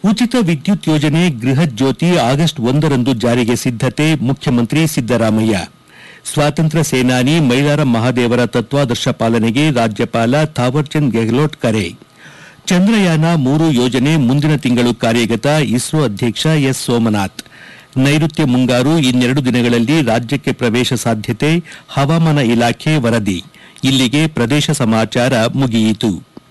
ಉಚಿತ ವಿದ್ಯುತ್ ಯೋಜನೆ ಗೃಹತ್ ಜ್ಯೋತಿ ಆಗಸ್ಟ್ ಒಂದರಂದು ಜಾರಿಗೆ ಸಿದ್ದತೆ ಮುಖ್ಯಮಂತ್ರಿ ಸಿದ್ದರಾಮಯ್ಯ ಸ್ವಾತಂತ್ರ್ಯ ಸೇನಾನಿ ಮೈಲಾರ ಮಹಾದೇವರ ತತ್ವಾದರ್ಶ ಪಾಲನೆಗೆ ರಾಜ್ಯಪಾಲ ಥಾವರ್ಚಂದ್ ಗೆಹ್ಲೋಟ್ ಕರೆ ಚಂದ್ರಯಾನ ಮೂರು ಯೋಜನೆ ಮುಂದಿನ ತಿಂಗಳು ಕಾರ್ಯಗತ ಇಸ್ರೋ ಅಧ್ಯಕ್ಷ ಎಸ್ ಸೋಮನಾಥ್ ನೈಋತ್ಯ ಮುಂಗಾರು ಇನ್ನೆರಡು ದಿನಗಳಲ್ಲಿ ರಾಜ್ಯಕ್ಕೆ ಪ್ರವೇಶ ಸಾಧ್ಯತೆ ಹವಾಮಾನ ಇಲಾಖೆ ವರದಿ ಇಲ್ಲಿಗೆ ಪ್ರದೇಶ ಸಮಾಚಾರ ಮುಗಿಯಿತು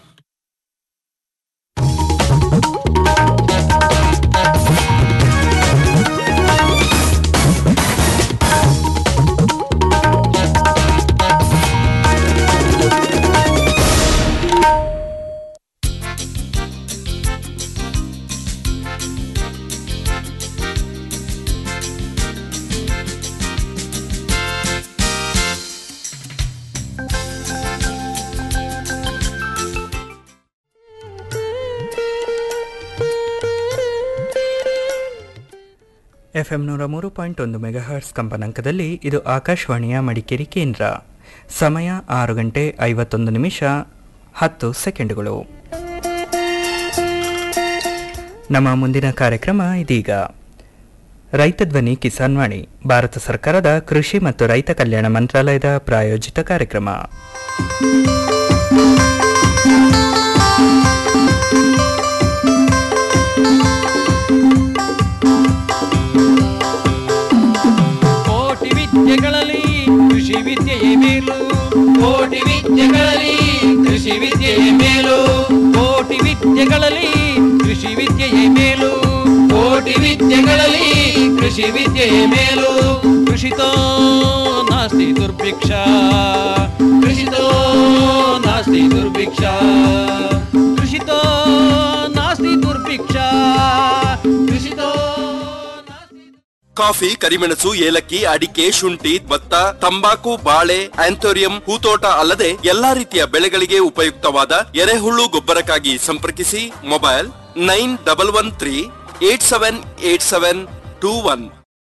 ಎಫ್ಎಂ ನೂರ ಮೂರು ಪಾಯಿಂಟ್ ಒಂದು ಮೆಗಾಹರ್ಟ್ಸ್ ಕಂಪನಾಂಕದಲ್ಲಿ ಇದು ಆಕಾಶವಾಣಿಯ ಮಡಿಕೇರಿ ಕೇಂದ್ರ ಸಮಯ ಆರು ಗಂಟೆ ಐವತ್ತೊಂದು ನಿಮಿಷ ಹತ್ತು ಸೆಕೆಂಡುಗಳು ನಮ್ಮ ಮುಂದಿನ ಕಾರ್ಯಕ್ರಮ ಇದೀಗ ರೈತ ಧ್ವನಿ ಕಿಸಾನ್ ವಾಣಿ ಭಾರತ ಸರ್ಕಾರದ ಕೃಷಿ ಮತ್ತು ರೈತ ಕಲ್ಯಾಣ ಮಂತ್ರಾಲಯದ ಪ್ರಾಯೋಜಿತ ಕಾರ್ಯಕ್ರಮ ಕೋಟಿ ವಿದ್ಯೆಗಳಲ್ಲಿ ಕೃಷಿ ವಿದ್ಯೆಯೇ ಮೇಲು ಕೋಟಿ ವಿದ್ಯೆಗಳಲ್ಲಿ ಕೃಷಿ ವಿದ್ಯೆಯೇ ಮೇಲು ಕೋಟಿ ವಿದ್ಯೆಗಳಲ್ಲಿ ಕೃಷಿ ವಿದ್ಯೆಯೇ ಮೇಲು ಕೋಟಿ ವಿದ್ಯೆಗಳಲ್ಲಿ ಕೃಷಿ ವಿದ್ಯೆಯೇ ಮೇಲು ಕೃಷಿತೋ ನಾಸ್ತಿ ದುರ್ಭಿಕ್ಷ ಕೃಷಿತೋ ನಾಸ್ತಿ ದುರ್ಭಿಕ್ಷ ಕೃಷಿತೋ ನಾಸ್ತಿ ದುರ್ಭಿಕ್ಷ ಕೃಷಿತೋ ನಾಸ್ತಿ ಕಾಫಿ ಕರಿಮೆಣಸು ಏಲಕ್ಕಿ ಅಡಿಕೆ ಶುಂಠಿ ಭತ್ತ ತಂಬಾಕು ಬಾಳೆ ಆಂಥೋರಿಯಂ ಹೂತೋಟ ಅಲ್ಲದೆ ಎಲ್ಲಾ ರೀತಿಯ ಬೆಳೆಗಳಿಗೆ ಉಪಯುಕ್ತವಾದ ಎರೆಹುಳು ಗೊಬ್ಬರಕ್ಕಾಗಿ ಸಂಪರ್ಕಿಸಿ mobile nine double one three eight seven eight seven two one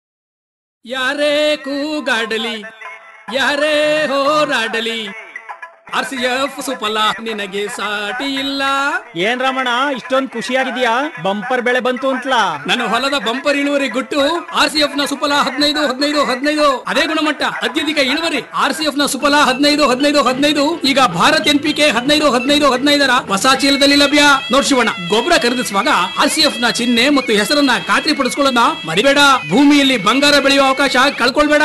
ಯಾರೇ ಕೂಗಾಡಲಿ ಯಾರೇ ಹೋರಾಡಲಿ ಆರ್ ಸಿ ಎಫ್ ಸುಫಲ ನಿನಗೆ ಸಾಟಿ ಇಲ್ಲ ಏನ್ ರಮಣ ಇಷ್ಟೊಂದ್ ಖುಷಿಯಾಗಿದ್ಯಾ ಬಂಪರ್ ಬೆಳೆ ಬಂತು ಅಂತ್ಲಾ ನನ್ನ ಹೊಲದ ಬಂಪರ್ ಇಳುವರಿ ಗುಟ್ಟು ಆರ್ ಸಿ ಎಫ್ ನ ಸುಫಲ ಹದಿನೈದು ಹದಿನೈದು ಹದಿನೈದು ಅದೇ ಗುಣಮಟ್ಟ ಅತ್ಯಧಿಕ ಇಳುವರಿ ಆರ್ ಸಿ ಎಫ್ ನ ಸುಫಲ ಹದಿನೈದು ಹದಿನೈದು ಹದಿನೈದು ಈಗ ಭಾರತ್ ಎನ್ ಪಿ ಕೆ ಹದಿನೈದು ಹದಿನೈದು ಹದಿನೈದರ ಹೊಸ ಚೀಲದಲ್ಲಿ ಲಭ್ಯ ನೋಡ್ ಶಿವಣ್ಣ ಗೊಬ್ಬರ ಖರೀದಿಸುವಾಗ ಆರ್ ಸಿ ಎಫ್ ನ ಚಿಹ್ನೆ ಮತ್ತು ಹೆಸರನ್ನ ಖಾತ್ರಿ ಪಡಿಸ್ಕೊಳ್ಳೋದನ್ನ ಮರಿಬೇಡ ಭೂಮಿಯಲ್ಲಿ ಬಂಗಾರ ಬೆಳೆಯುವ ಅವಕಾಶ ಕಳ್ಕೊಳ್ಬೇಡ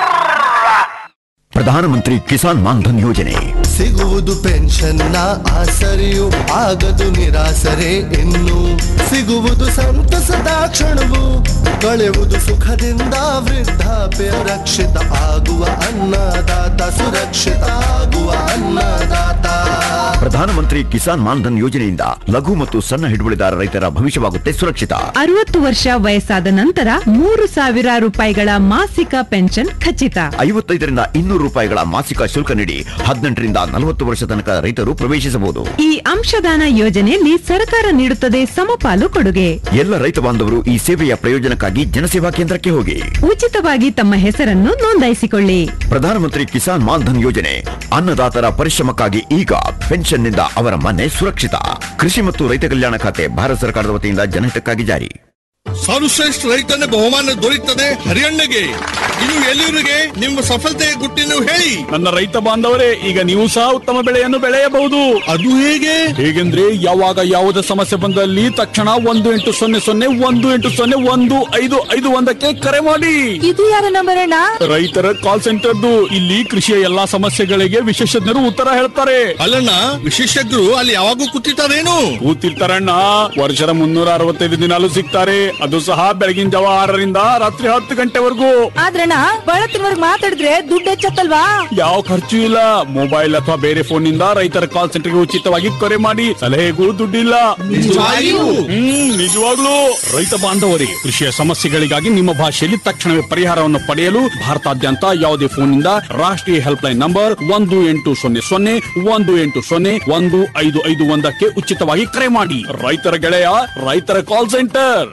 ಪ್ರಧಾನಮಂತ್ರಿ ಕಿಸಾನ್ ಮಾನ್ಧನ್ ಯೋಜನೆ ಸಿಗುವುದು ಪೆನ್ಷನ್ನ ಆಸರೆಯು ಆಗದು ನಿರಾಸರೆ ಇನ್ನು ಸಿಗುವುದು ಸಂತಸದ ಕ್ಷಣವು ಕಳೆಯುವುದು ಸುಖದಿಂದ ವೃದ್ಧಾಪ್ಯ ರಕ್ಷಿತ ಆಗುವ ಅನ್ನದಾತ ಸುರಕ್ಷಿತ ಆಗುವ ಅನ್ನದಾತ ಪ್ರಧಾನಮಂತ್ರಿ ಕಿಸಾನ್ ಮಾನ್ಧನ್ ಯೋಜನೆಯಿಂದ ಲಘು ಮತ್ತು ಸಣ್ಣ ಹಿಡುವಳಿದಾರ ರೈತರ ಭವಿಷ್ಯವಾಗುತ್ತೆ ಸುರಕ್ಷಿತ ಅರವತ್ತು ವರ್ಷ ವಯಸ್ಸಾದ ನಂತರ ಮೂರು ಸಾವಿರ ರೂಪಾಯಿಗಳ ಮಾಸಿಕ ಪೆನ್ಷನ್ ಖಚಿತ ಐವತ್ತೈದರಿಂದ ಇನ್ನೂರು ರೂಪಾಯಿಗಳ ಮಾಸಿಕ ಶುಲ್ಕ ನೀಡಿ ಹದಿನೆಂಟರಿಂದ ನಲವತ್ತು ವರ್ಷ ತನಕ ರೈತರು ಪ್ರವೇಶಿಸಬಹುದು ಈ ಅಂಶದಾನ ಯೋಜನೆಯಲ್ಲಿ ಸರ್ಕಾರ ನೀಡುತ್ತದೆ ಸಮಪಾಲು ಕೊಡುಗೆ ಎಲ್ಲ ರೈತ ಬಾಂಧವರು ಈ ಸೇವೆಯ ಪ್ರಯೋಜನಕ್ಕಾಗಿ ಜನಸೇವಾ ಕೇಂದ್ರಕ್ಕೆ ಹೋಗಿ ಉಚಿತವಾಗಿ ತಮ್ಮ ಹೆಸರನ್ನು ನೋಂದಾಯಿಸಿಕೊಳ್ಳಿ ಪ್ರಧಾನಮಂತ್ರಿ ಕಿಸಾನ್ ಮಾನ್ಧನ್ ಯೋಜನೆ ಅನ್ನದಾತರ ಪರಿಶ್ರಮಕ್ಕಾಗಿ ಈಗ ಪೆನ್ಷನ್ನಿಂದ ಅವರ ಮನೆ ಸುರಕ್ಷಿತ ಕೃಷಿ ಮತ್ತು ರೈತ ಕಲ್ಯಾಣ ಖಾತೆ ಭಾರತ ಸರ್ಕಾರದ ವತಿಯಿಂದ ಜನಹಿತಕ್ಕಾಗಿ ಜಾರಿ ಸರ್ವಶ್ರೇಷ್ಠ ರೈತನ ಬಹುಮಾನ ದೊರೆಯುತ್ತದೆ ಹರಿಯಣ್ಣಗೆ ಇನ್ನು ಎಲ್ಲಿವರಿಗೆ ನಿಮ್ಮ ಸಫಲತೆಯ ಗುಟ್ಟಿನ ಹೇಳಿ ನನ್ನ ರೈತ ಬಾಂಧವರೇ ಈಗ ನೀವು ಸಹ ಉತ್ತಮ ಬೆಳೆಯನ್ನು ಬೆಳೆಯಬಹುದು ಅದು ಹೇಗೆ ಹೇಗೆಂದ್ರೆ ಯಾವಾಗ ಯಾವುದೇ ಸಮಸ್ಯೆ ಬಂದಲ್ಲಿ ತಕ್ಷಣ ಒಂದು ಎಂಟು ಸೊನ್ನೆ ಸೊನ್ನೆ ಒಂದು ಎಂಟು ಸೊನ್ನೆ ಒಂದು ಐದು ಐದು ಒಂದಕ್ಕೆ ಕರೆ ಮಾಡಿ ಇದು ಯಾರ ನಂಬರ್ ಅಣ್ಣ ರೈತರ ಕಾಲ್ ಸೆಂಟರ್ದು ಇಲ್ಲಿ ಕೃಷಿಯ ಎಲ್ಲಾ ಸಮಸ್ಯೆಗಳಿಗೆ ವಿಶೇಷಜ್ಞರು ಉತ್ತರ ಹೇಳ್ತಾರೆ ಅಲ್ಲಣ್ಣ ವಿಶೇಷಜ್ಞರು ಅಲ್ಲಿ ಯಾವಾಗೂ ಕೂತಿರ್ತಾರೇನು ಕೂತಿರ್ತಾರಣ್ಣ ವರ್ಷದ ಮುನ್ನೂರ ಅರವತ್ತೈದು ದಿನಾಲು ಸಿಗ್ತಾರೆ ಅದು ಸಹ ಬೆಳಗಿನ ಜಾವ ಆರರಿಂದ ರಾತ್ರಿ ಹತ್ತು ಗಂಟೆವರೆಗೂ ಆದ್ರಣ್ಣ ಬಳತ್ತಿನವರ್ಗ್ ಮಾತಾಡಿದ್ರೆ ದುಡ್ಡು ಹೆಚ್ಚತ್ತಲ್ವಾ ಯಾವ ಖರ್ಚು ಇಲ್ಲ ಮೊಬೈಲ್ ಅಥವಾ ಬೇರೆ ಫೋನ್ ನಿಂದ ರೈತರ ಕಾಲ್ ಸೆಂಟರ್ಗೆ ಉಚಿತವಾಗಿ ಕರೆ ಮಾಡಿ ಸಲಹೆಗೂ ದುಡ್ಡಿಲ್ಲ ನಿಜವಾಗಿಯೂ? ಹ್ಮ್ ನಿಜವಾಗ್ಲೂ ರೈತ ಬಾಂಧವರೇ ಕೃಷಿಯ ಸಮಸ್ಯೆಗಳಿಗಾಗಿ ನಿಮ್ಮ ಭಾಷೆಯಲ್ಲಿ ತಕ್ಷಣವೇ ಪರಿಹಾರವನ್ನು ಪಡೆಯಲು ಭಾರತಾದ್ಯಂತ ಯಾವುದೇ ಫೋನ್ ನಿಂದ ರಾಷ್ಟ್ರೀಯ ಹೆಲ್ಪ್ ಲೈನ್ ನಂಬರ್ ಒಂದು ಎಂಟು ಸೊನ್ನೆ ಸೊನ್ನೆ ಒಂದು ಎಂಟು ಸೊನ್ನೆ ಒಂದು ಐದು ಐದು ಒಂದಕ್ಕೆ ಉಚಿತವಾಗಿ ಕರೆ ಮಾಡಿ ರೈತರ ಗೆಳೆಯ ರೈತರ ಕಾಲ್ ಸೆಂಟರ್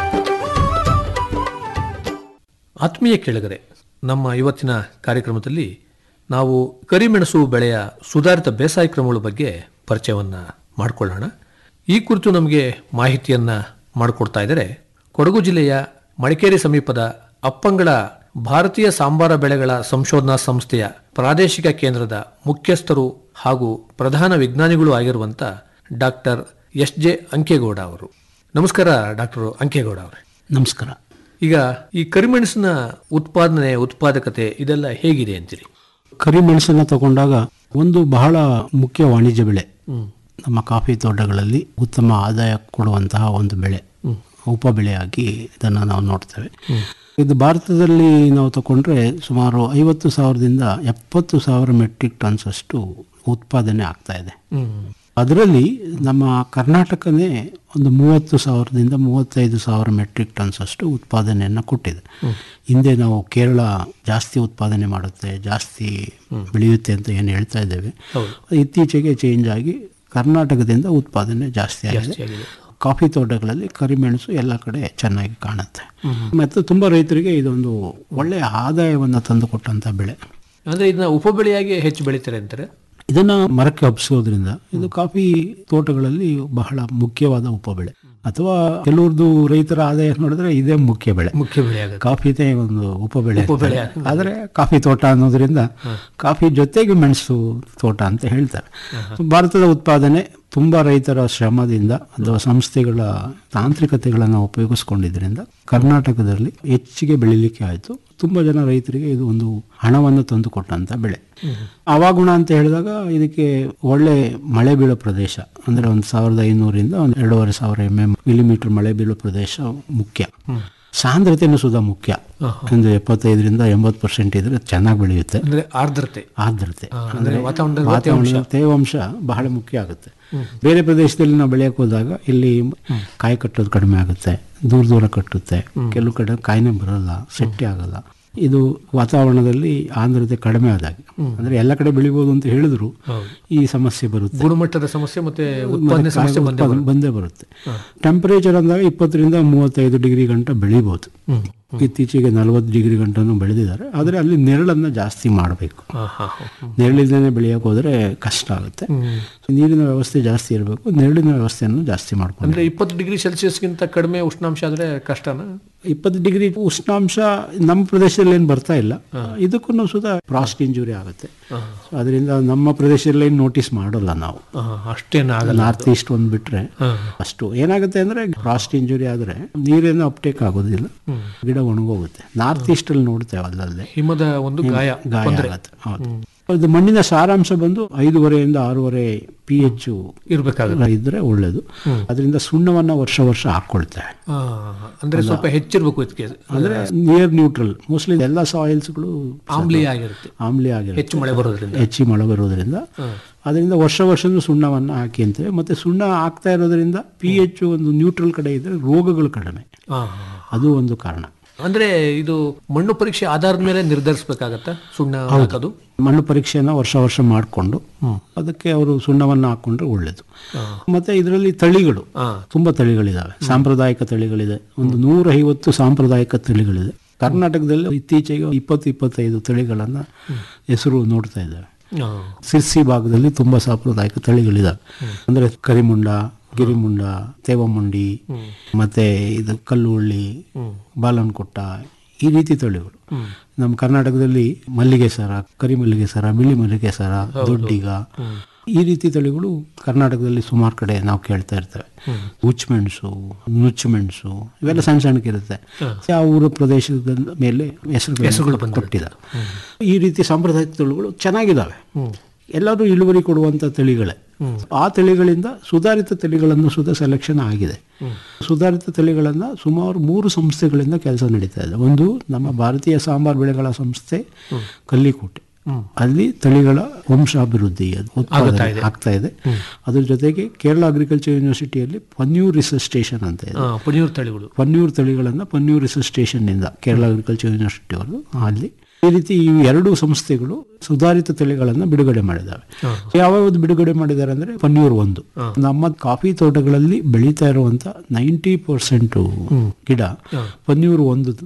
ಆತ್ಮೀಯ ಕೇಳಿಗರೆ ನಮ್ಮ ಇವತ್ತಿನ ಕಾರ್ಯಕ್ರಮದಲ್ಲಿ ನಾವು ಕರಿಮೆಣಸು ಬೆಳೆಯ ಸುಧಾರಿತ ಬೇಸಾಯ ಕ್ರಮಗಳ ಬಗ್ಗೆ ಪರಿಚಯವನ್ನ ಮಾಡಿಕೊಳ್ಳೋಣ ಈ ಕುರಿತು ನಮಗೆ ಮಾಹಿತಿಯನ್ನ ಮಾಡಿಕೊಡ್ತಾ ಇದ್ದಾರೆ ಕೊಡಗು ಜಿಲ್ಲೆಯ ಮಡಿಕೇರಿ ಸಮೀಪದ ಅಪ್ಪಂಗಳ ಭಾರತೀಯ ಸಾಂಬಾರ ಬೆಳೆಗಳ ಸಂಶೋಧನಾ ಸಂಸ್ಥೆಯ ಪ್ರಾದೇಶಿಕ ಕೇಂದ್ರದ ಮುಖ್ಯಸ್ಥರು ಹಾಗೂ ಪ್ರಧಾನ ವಿಜ್ಞಾನಿಗಳು ಆಗಿರುವಂತ ಡಾಕ್ಟರ್ ಎಸ್ ಜೆ ಅಂಕೇಗೌಡ ಅವರು ನಮಸ್ಕಾರ ಡಾಕ್ಟರ್ ಅಂಕೇಗೌಡ ಅವರೇ ನಮಸ್ಕಾರ ಈಗ ಈ ಕರಿಮೆಣಸಿನ ಉತ್ಪಾದನೆ ಉತ್ಪಾದಕತೆ ಇದೆಲ್ಲ ಹೇಗಿದೆ ಅಂತೀರಿ ಕರಿಮೆಣಸನ್ನ ತಗೊಂಡಾಗ ಒಂದು ಬಹಳ ಮುಖ್ಯ ವಾಣಿಜ್ಯ ಬೆಳೆ ನಮ್ಮ ಕಾಫಿ ತೋಟಗಳಲ್ಲಿ ಉತ್ತಮ ಆದಾಯ ಕೊಡುವಂತಹ ಒಂದು ಬೆಳೆ ಉಪ ಬೆಳೆಯಾಗಿ ಇದನ್ನು ನಾವು ನೋಡ್ತೇವೆ ಇದು ಭಾರತದಲ್ಲಿ ನಾವು ತಗೊಂಡ್ರೆ ಸುಮಾರು ಐವತ್ತು ಸಾವಿರದಿಂದ ಎಪ್ಪತ್ತು ಸಾವಿರ ಮೆಟ್ರಿಕ್ ಟನ್ಸ್ ಅಷ್ಟು ಉತ್ಪಾದನೆ ಆಗ್ತಾ ಇದೆ ಅದರಲ್ಲಿ ನಮ್ಮ ಕರ್ನಾಟಕನೇ ಒಂದು ಮೂವತ್ತು ಸಾವಿರದಿಂದ ಮೂವತ್ತೈದು ಸಾವಿರ ಮೆಟ್ರಿಕ್ ಟನ್ಸ್ ಅಷ್ಟು ಉತ್ಪಾದನೆಯನ್ನು ಕೊಟ್ಟಿದೆ ಹಿಂದೆ ನಾವು ಕೇರಳ ಜಾಸ್ತಿ ಉತ್ಪಾದನೆ ಮಾಡುತ್ತೆ ಜಾಸ್ತಿ ಬೆಳೆಯುತ್ತೆ ಅಂತ ಏನು ಹೇಳ್ತಾ ಇದ್ದೇವೆ ಇತ್ತೀಚೆಗೆ ಚೇಂಜ್ ಆಗಿ ಕರ್ನಾಟಕದಿಂದ ಉತ್ಪಾದನೆ ಜಾಸ್ತಿ ಆಗಿದೆ ಕಾಫಿ ತೋಟಗಳಲ್ಲಿ ಕರಿಮೆಣಸು ಎಲ್ಲ ಕಡೆ ಚೆನ್ನಾಗಿ ಕಾಣುತ್ತೆ ಮತ್ತು ತುಂಬ ರೈತರಿಗೆ ಇದೊಂದು ಒಳ್ಳೆಯ ಆದಾಯವನ್ನು ತಂದುಕೊಟ್ಟಂಥ ಬೆಳೆ ಅಂದ್ರೆ ಇದನ್ನ ಉಪಬೆಳೆಯಾಗಿ ಹೆಚ್ಚು ಬೆಳಿತಾರೆ ಅಂತಾರೆ ಇದನ್ನ ಮರಕ್ಕೆ ಹಬ್ಬಿಸೋದ್ರಿಂದ ಇದು ಕಾಫಿ ತೋಟಗಳಲ್ಲಿ ಬಹಳ ಮುಖ್ಯವಾದ ಉಪಬೆಳೆ ಅಥವಾ ಕೆಲವ್ರದ್ದು ರೈತರ ಆದಾಯ ನೋಡಿದ್ರೆ ಇದೇ ಮುಖ್ಯ ಬೆಳೆ ಮುಖ್ಯ ಬೆಳೆ ಆಗುತ್ತೆ ಕಾಫಿದೇ ಒಂದು ಉಪಬೆಳೆ ಉಪಬೆಳೆ ಅಂತಾರೆ. ಆದ್ರೆ ಕಾಫಿ ತೋಟ ಅನ್ನೋದ್ರಿಂದ ಕಾಫಿ ಜೊತೆಗೆ ಮೆಣಸು ತೋಟ ಅಂತ ಹೇಳ್ತಾರೆ ಭಾರತದ ಉತ್ಪಾದನೆ ತುಂಬಾ ರೈತರ ಶ್ರಮದಿಂದ ಅಥವಾ ಸಂಸ್ಥೆಗಳ ತಾಂತ್ರಿಕತೆಗಳನ್ನು ಉಪಯೋಗಿಸ್ಕೊಂಡಿದ್ರಿಂದ ಕರ್ನಾಟಕದಲ್ಲಿ ಹೆಚ್ಚಿಗೆ ಬೆಳಿಲಿಕ್ಕೆ ಆಯಿತು ತುಂಬಾ ಜನ ರೈತರಿಗೆ ಇದು ಒಂದು ಹಣವನ್ನು ತಂದುಕೊಟ್ಟಂತ ಬೆಳೆ ಹವಾಗುಣ ಅಂತ ಹೇಳಿದಾಗ ಇದಕ್ಕೆ ಒಳ್ಳೆ ಮಳೆ ಬೀಳೋ ಪ್ರದೇಶ ಅಂದ್ರೆ ಒಂದು ಸಾವಿರದ ಐನೂರಿಂದ ಒಂದು ಎರಡೂವರೆ ಸಾವಿರ ಎಮ್ ಎಂ ಮಿಲಿಮೀಟರ್ ಮಳೆ ಬೀಳೋ ಪ್ರದೇಶ ಮುಖ್ಯ ಸಾಂದ್ರತೆನೂ ಸುಧಾ ಮುಖ್ಯ ಒಂದು ಎಪ್ಪತ್ತೈದರಿಂದ ಎಂಬತ್ತು ಪರ್ಸೆಂಟ್ ಇದ್ರೆ ಚೆನ್ನಾಗಿ ಬೆಳೆಯುತ್ತೆ ಅಂದ್ರೆ ಆರ್ದ್ರತೆ ಆರ್ದ್ರತೆ ಅಂದ್ರೆ ವಾತಾವರಣದ ವಾತಾವರಣದ ತೇವಾಂಶ ಬಹಳ ಮುಖ್ಯ ಆಗುತ್ತೆ ಬೇರೆ ಪ್ರದೇಶದಲ್ಲಿ ನಾವು ಬೆಳೆಯಕ್ಕೆ ಹೋದಾಗ ಇಲ್ಲಿ ಕಾಯಿ ಕಟ್ಟೋದು ಕಡಿಮೆ ಆಗುತ್ತೆ ದೂರ ದೂರ ಕಟ್ಟುತ್ತೆ ಕೆಲವು ಕಡೆ ಕಾಯಿನೇ ಬರಲ್ಲ ಸೆಟ್ಟೆ ಆಗಲ್ಲ ಇದು ವಾತಾವರಣದಲ್ಲಿ ಆಂಧ್ರತೆ ಕಡಿಮೆ ಆದಾಗ ಅಂದ್ರೆ ಎಲ್ಲ ಕಡೆ ಬೆಳಿಬೋದು ಅಂತ ಹೇಳಿದ್ರು ಈ ಸಮಸ್ಯೆ ಬರುತ್ತೆ ಗುಣಮಟ್ಟದ ಸಮಸ್ಯೆ ಮತ್ತೆ ಉತ್ಪಾದನೆ ಮತ್ತೆ ಸಮಸ್ಯೆ ಬಂದೇ ಉತ್ಪಾದನೆ ಬಂದೇ ಬರುತ್ತೆ ಟೆಂಪರೇಚರ್ ಅಂದಾಗ ಇಪ್ಪತ್ತರಿಂದ ಮೂವತ್ತೈದು ಡಿಗ್ರಿ ಗಂಟ ಬೆಳಿಬೋದು ಇತ್ತೀಚೆಗೆ ನಲವತ್ತು ಡಿಗ್ರಿ ಗಂಟನೂ ಬೆಳೆದಿದ್ದಾರೆ ಆದರೆ ಅಲ್ಲಿ ನೆರಳನ್ನ ಜಾಸ್ತಿ ಮಾಡಬೇಕು ಹಾ, ಹಾ, ಹಾ. ನೆರಳಿಲ್ದೇನೆ ಬೆಳೆಯಕ್ಕೆ ಹೋದ್ರೆ ಕಷ್ಟ ಆಗುತ್ತೆ ನೀರಿನ ವ್ಯವಸ್ಥೆ ಜಾಸ್ತಿ ಇರಬೇಕು ನೆರಳಿನ ವ್ಯವಸ್ಥೆಯನ್ನು ಜಾಸ್ತಿ ಮಾಡ್ಕೊಂಡು ಅಂದ್ರೆ ಇಪ್ಪತ್ತು ಡಿಗ್ರಿ ಸೆಲ್ಸಿಯಸ್ಗಿಂತ ಕಡಿಮೆ ಉಷ್ಣಾಂಶ ಆದ್ರೆ ಕಷ್ಟನಾ ಇಪ್ಪತ್ತು ಡಿಗ್ರಿ ಉಷ್ಣಾಂಶ ನಮ್ಮ ಪ್ರದೇಶದಲ್ಲಿ ಏನು ಬರ್ತಾ ಇಲ್ಲ ಇದಕ್ಕೂ ಸುಧಾ ಫ್ರಾಸ್ಟ್ ಇಂಜುರಿ ಆಗುತ್ತೆ So ಅದರಿಂದ ನಮ್ಮ ಪ್ರದೇಶದಲ್ಲಿ ಏನು ನೋಟಿಸ್ ಮಾಡಲ್ಲ ನಾವು ಹಾ, ಅಷ್ಟೇನು ಆಗಲ್ಲ ನಾರ್ತ್ ಈಸ್ಟ್ ಒಂದು ಬಿಟ್ರೆ ಅಷ್ಟು ಏನಾಗುತ್ತೆ ಅಂದ್ರೆ ಫ್ರಾಸ್ಟ್ ಇಂಜುರಿ ಆದ್ರೆ ನೀರೇನು ಅಪ್ಟೇಕ್ ಆಗೋದಿಲ್ಲ ಗಿಡ ಒಣಗೋಗುತ್ತೆ ನಾರ್ತ್ ಈಸ್ಟ್ ಅಲ್ಲಿ ನೋಡ್ತೇವೆ ಅಲ್ಲಲ್ಲೇ ಹಿಮದ ಒಂದು ಗಾಯ ಗಾಯ ತೊಂದ್ರೆ. ಆಗತ್ತೆ ಹೌದು ಅದು ಮಣ್ಣಿನ ಸಾರಾಂಶ ಬಂದು ಐದೂವರೆಯಿಂದ ಆರೂವರೆ ಪಿ ಎಚ್ ಇರ್ಬೇಕಾಗುತ್ತೆ ಇದ್ರೆ ಒಳ್ಳೇದು ಅದರಿಂದ ಸುಣ್ಣವನ್ನ ವರ್ಷ ವರ್ಷ ಹಾಕೊಳ್ತೇವೆ ಹಾ, ಅಂದ್ರೆ ಸ್ವಲ್ಪ ಹೆಚ್ಚಿರ್ಬೇಕು ಇದಕ್ಕೆ ಅಂದ್ರೆ ನಿಯರ್ ನ್ಯೂಟ್ರಲ್ ಮೋಸ್ಟ್ಲಿ ಎಲ್ಲ ಸಾಯಿಲ್ಸ್ಗಳು ಆಮ್ಲೀಯ ಆಗಿರುತ್ತೆ ಆಮ್ಲೀಯ ಆಗಿರುತ್ತೆ ಹೆಚ್ಚು ಮಳೆ ಬರೋದ್ರಿಂದ ಹೆಚ್ಚಿ ಮಳೆ ಬರೋದ್ರಿಂದ ಅದರಿಂದ ವರ್ಷ ವರ್ಷನೂ ಸುಣ್ಣವನ್ನು ಹಾಕಿ ಅಂತೇವೆ ಮತ್ತೆ ಸುಣ್ಣ ಹಾಕ್ತಾ ಇರೋದ್ರಿಂದ ಪಿ ಎಚ್ ಒಂದು ನ್ಯೂಟ್ರಲ್ ಕಡೆ ಇದ್ರೆ ರೋಗಗಳು ಕಡಿಮೆ ಹಾ, ಅದು ಒಂದು ಕಾರಣ ಅಂದ್ರೆ ಇದು ಮಣ್ಣು ಪರೀಕ್ಷೆ ಆಧಾರದ ಮೇಲೆ ನಿರ್ಧರಿಸಬೇಕಾಗತ್ತ ಸುಣ್ಣ ಹಾಕೋದು ಮಣ್ಣು ಪರೀಕ್ಷೆನ ವರ್ಷ ವರ್ಷ ಮಾಡಿಕೊಂಡು ಅದಕ್ಕೆ ಅವರು ಸುಣ್ಣವನ್ನು ಹಾಕೊಂಡ್ರೆ ಒಳ್ಳೇದು ಮತ್ತೆ ಇದರಲ್ಲಿ ತಳಿಗಳು ತುಂಬಾ ತಳಿಗಳಿದಾವೆ ಸಾಂಪ್ರದಾಯಿಕ ತಳಿಗಳಿದೆ ಒಂದು ನೂರ ಐವತ್ತು ಸಾಂಪ್ರದಾಯಿಕ ತಳಿಗಳಿದೆ ಕರ್ನಾಟಕದಲ್ಲಿ ಇತ್ತೀಚೆಗೆ ಇಪ್ಪತ್ತು ಇಪ್ಪತ್ತೈದು ತಳಿಗಳನ್ನ ಹೆಸರು ನೋಡ್ತಾ ಇದ್ದಾವೆ ಹಾ. ಸಿರ್ಸಿ ಭಾಗದಲ್ಲಿ ತುಂಬಾ ಸಾಂಪ್ರದಾಯಿಕ ತಳಿಗಳಿದಾವೆ ಅಂದ್ರೆ ಕರಿಮುಂಡ ಗಿರಿಮುಂಡ ತೇವಮುಂಡಿ ಮತ್ತೆ ಇದು ಕಲ್ಲುಳ್ಳಿ ಬಾಲನ್ಕೊಟ್ಟ ಈ ರೀತಿ ತಳಿಗಳು ನಮ್ಮ ಕರ್ನಾಟಕದಲ್ಲಿ ಮಲ್ಲಿಗೆ ಸರ ಕರಿಮಲ್ಲಿಗೆ ಸರ ಬಿಳಿ ಮಲ್ಲಿಗೆ ಸರ ದೊಡ್ಡಿಗ ಈ ರೀತಿ ತಳಿಗಳು ಕರ್ನಾಟಕದಲ್ಲಿ ಸುಮಾರು ಕಡೆ ನಾವು ಕೇಳ್ತಾ ಇರ್ತೇವೆ ಉಚ್ಚಮೆಣಸು ನುಚ್ಚುಮೆಣಸು ಇವೆಲ್ಲ ಸಣ್ಣ ಸಣ್ಣಕ್ಕಿರುತ್ತೆ ಯಾವ ಊರ ಪ್ರದೇಶದ ಮೇಲೆ ಹೆಸರುಗಳು ಕೊಟ್ಟಿದ್ದಾರೆ ಈ ರೀತಿ ಸಾಂಪ್ರದಾಯಿಕ ತಳಿಗಳು ಚೆನ್ನಾಗಿದ್ದಾವೆ ಎಲ್ಲರೂ ಇಳುವರಿ ಕೊಡುವಂತ ತಳಿಗಳೇ ಆ ತಳಿಗಳಿಂದ ಸುಧಾರಿತ ತಳಿಗಳನ್ನು ಸುಧಾ ಸೆಲೆಕ್ಷನ್ ಆಗಿದೆ ಸುಧಾರಿತ ತಳಿಗಳನ್ನ ಸುಮಾರು ಮೂರು ಸಂಸ್ಥೆಗಳಿಂದ ಕೆಲಸ ನಡೀತಾ ಇದೆ ಒಂದು ನಮ್ಮ ಭಾರತೀಯ ಸಾಂಬಾರ್ ಬೆಳೆಗಳ ಸಂಸ್ಥೆ ಕಲ್ಲಿಕೋಟೆ ಅಲ್ಲಿ ತಳಿಗಳ ವಂಶಾಭಿವೃದ್ಧಿ ಅದು ಉತ್ಪಾದನೆ ಆಗ್ತಾ ಇದೆ ಅದ್ರ ಜೊತೆಗೆ ಕೇರಳ ಅಗ್ರಿಕಲ್ಚರ್ ಯೂನಿವರ್ಸಿಟಿಯಲ್ಲಿ ಪನ್ಯೂರ್ ರಿಸರ್ಚ್ ಸ್ಟೇಷನ್ ಅಂತ ಇದೆ ಹಾ, ಪುನಿಯೂರ್ ತಳಿಗಳು ಪನ್ನೂರು ತಳಿಗಳನ್ನು ಪನ್ನೂರು ರಿಸರ್ಚ್ ಸ್ಟೇಷನ್ನಿಂದ ಕೇರಳ ಅಗ್ರಿಕಲ್ಚರ್ ಯೂನಿವರ್ಸಿಟಿ ಅವರು ಅಲ್ಲಿ ಈ ರೀತಿ ಈ ಎರಡು ಸಂಸ್ಥೆಗಳು ಸುಧಾರಿತ ತಳಿಗಳನ್ನು ಬಿಡುಗಡೆ ಮಾಡಿದ್ದಾವೆ ಯಾವ್ಯಾವ್ದು ಬಿಡುಗಡೆ ಮಾಡಿದ್ದಾರೆ ಅಂದ್ರೆ ಪನ್ನೂರು ಒಂದು ನಮ್ಮ ಕಾಫಿ ತೋಟಗಳಲ್ಲಿ ಬೆಳೀತಾ ಇರುವಂತ ನೈಂಟಿ ಪರ್ಸೆಂಟ್ ಗಿಡ ಪನ್ನೂರು ಒಂದು ತಳಿ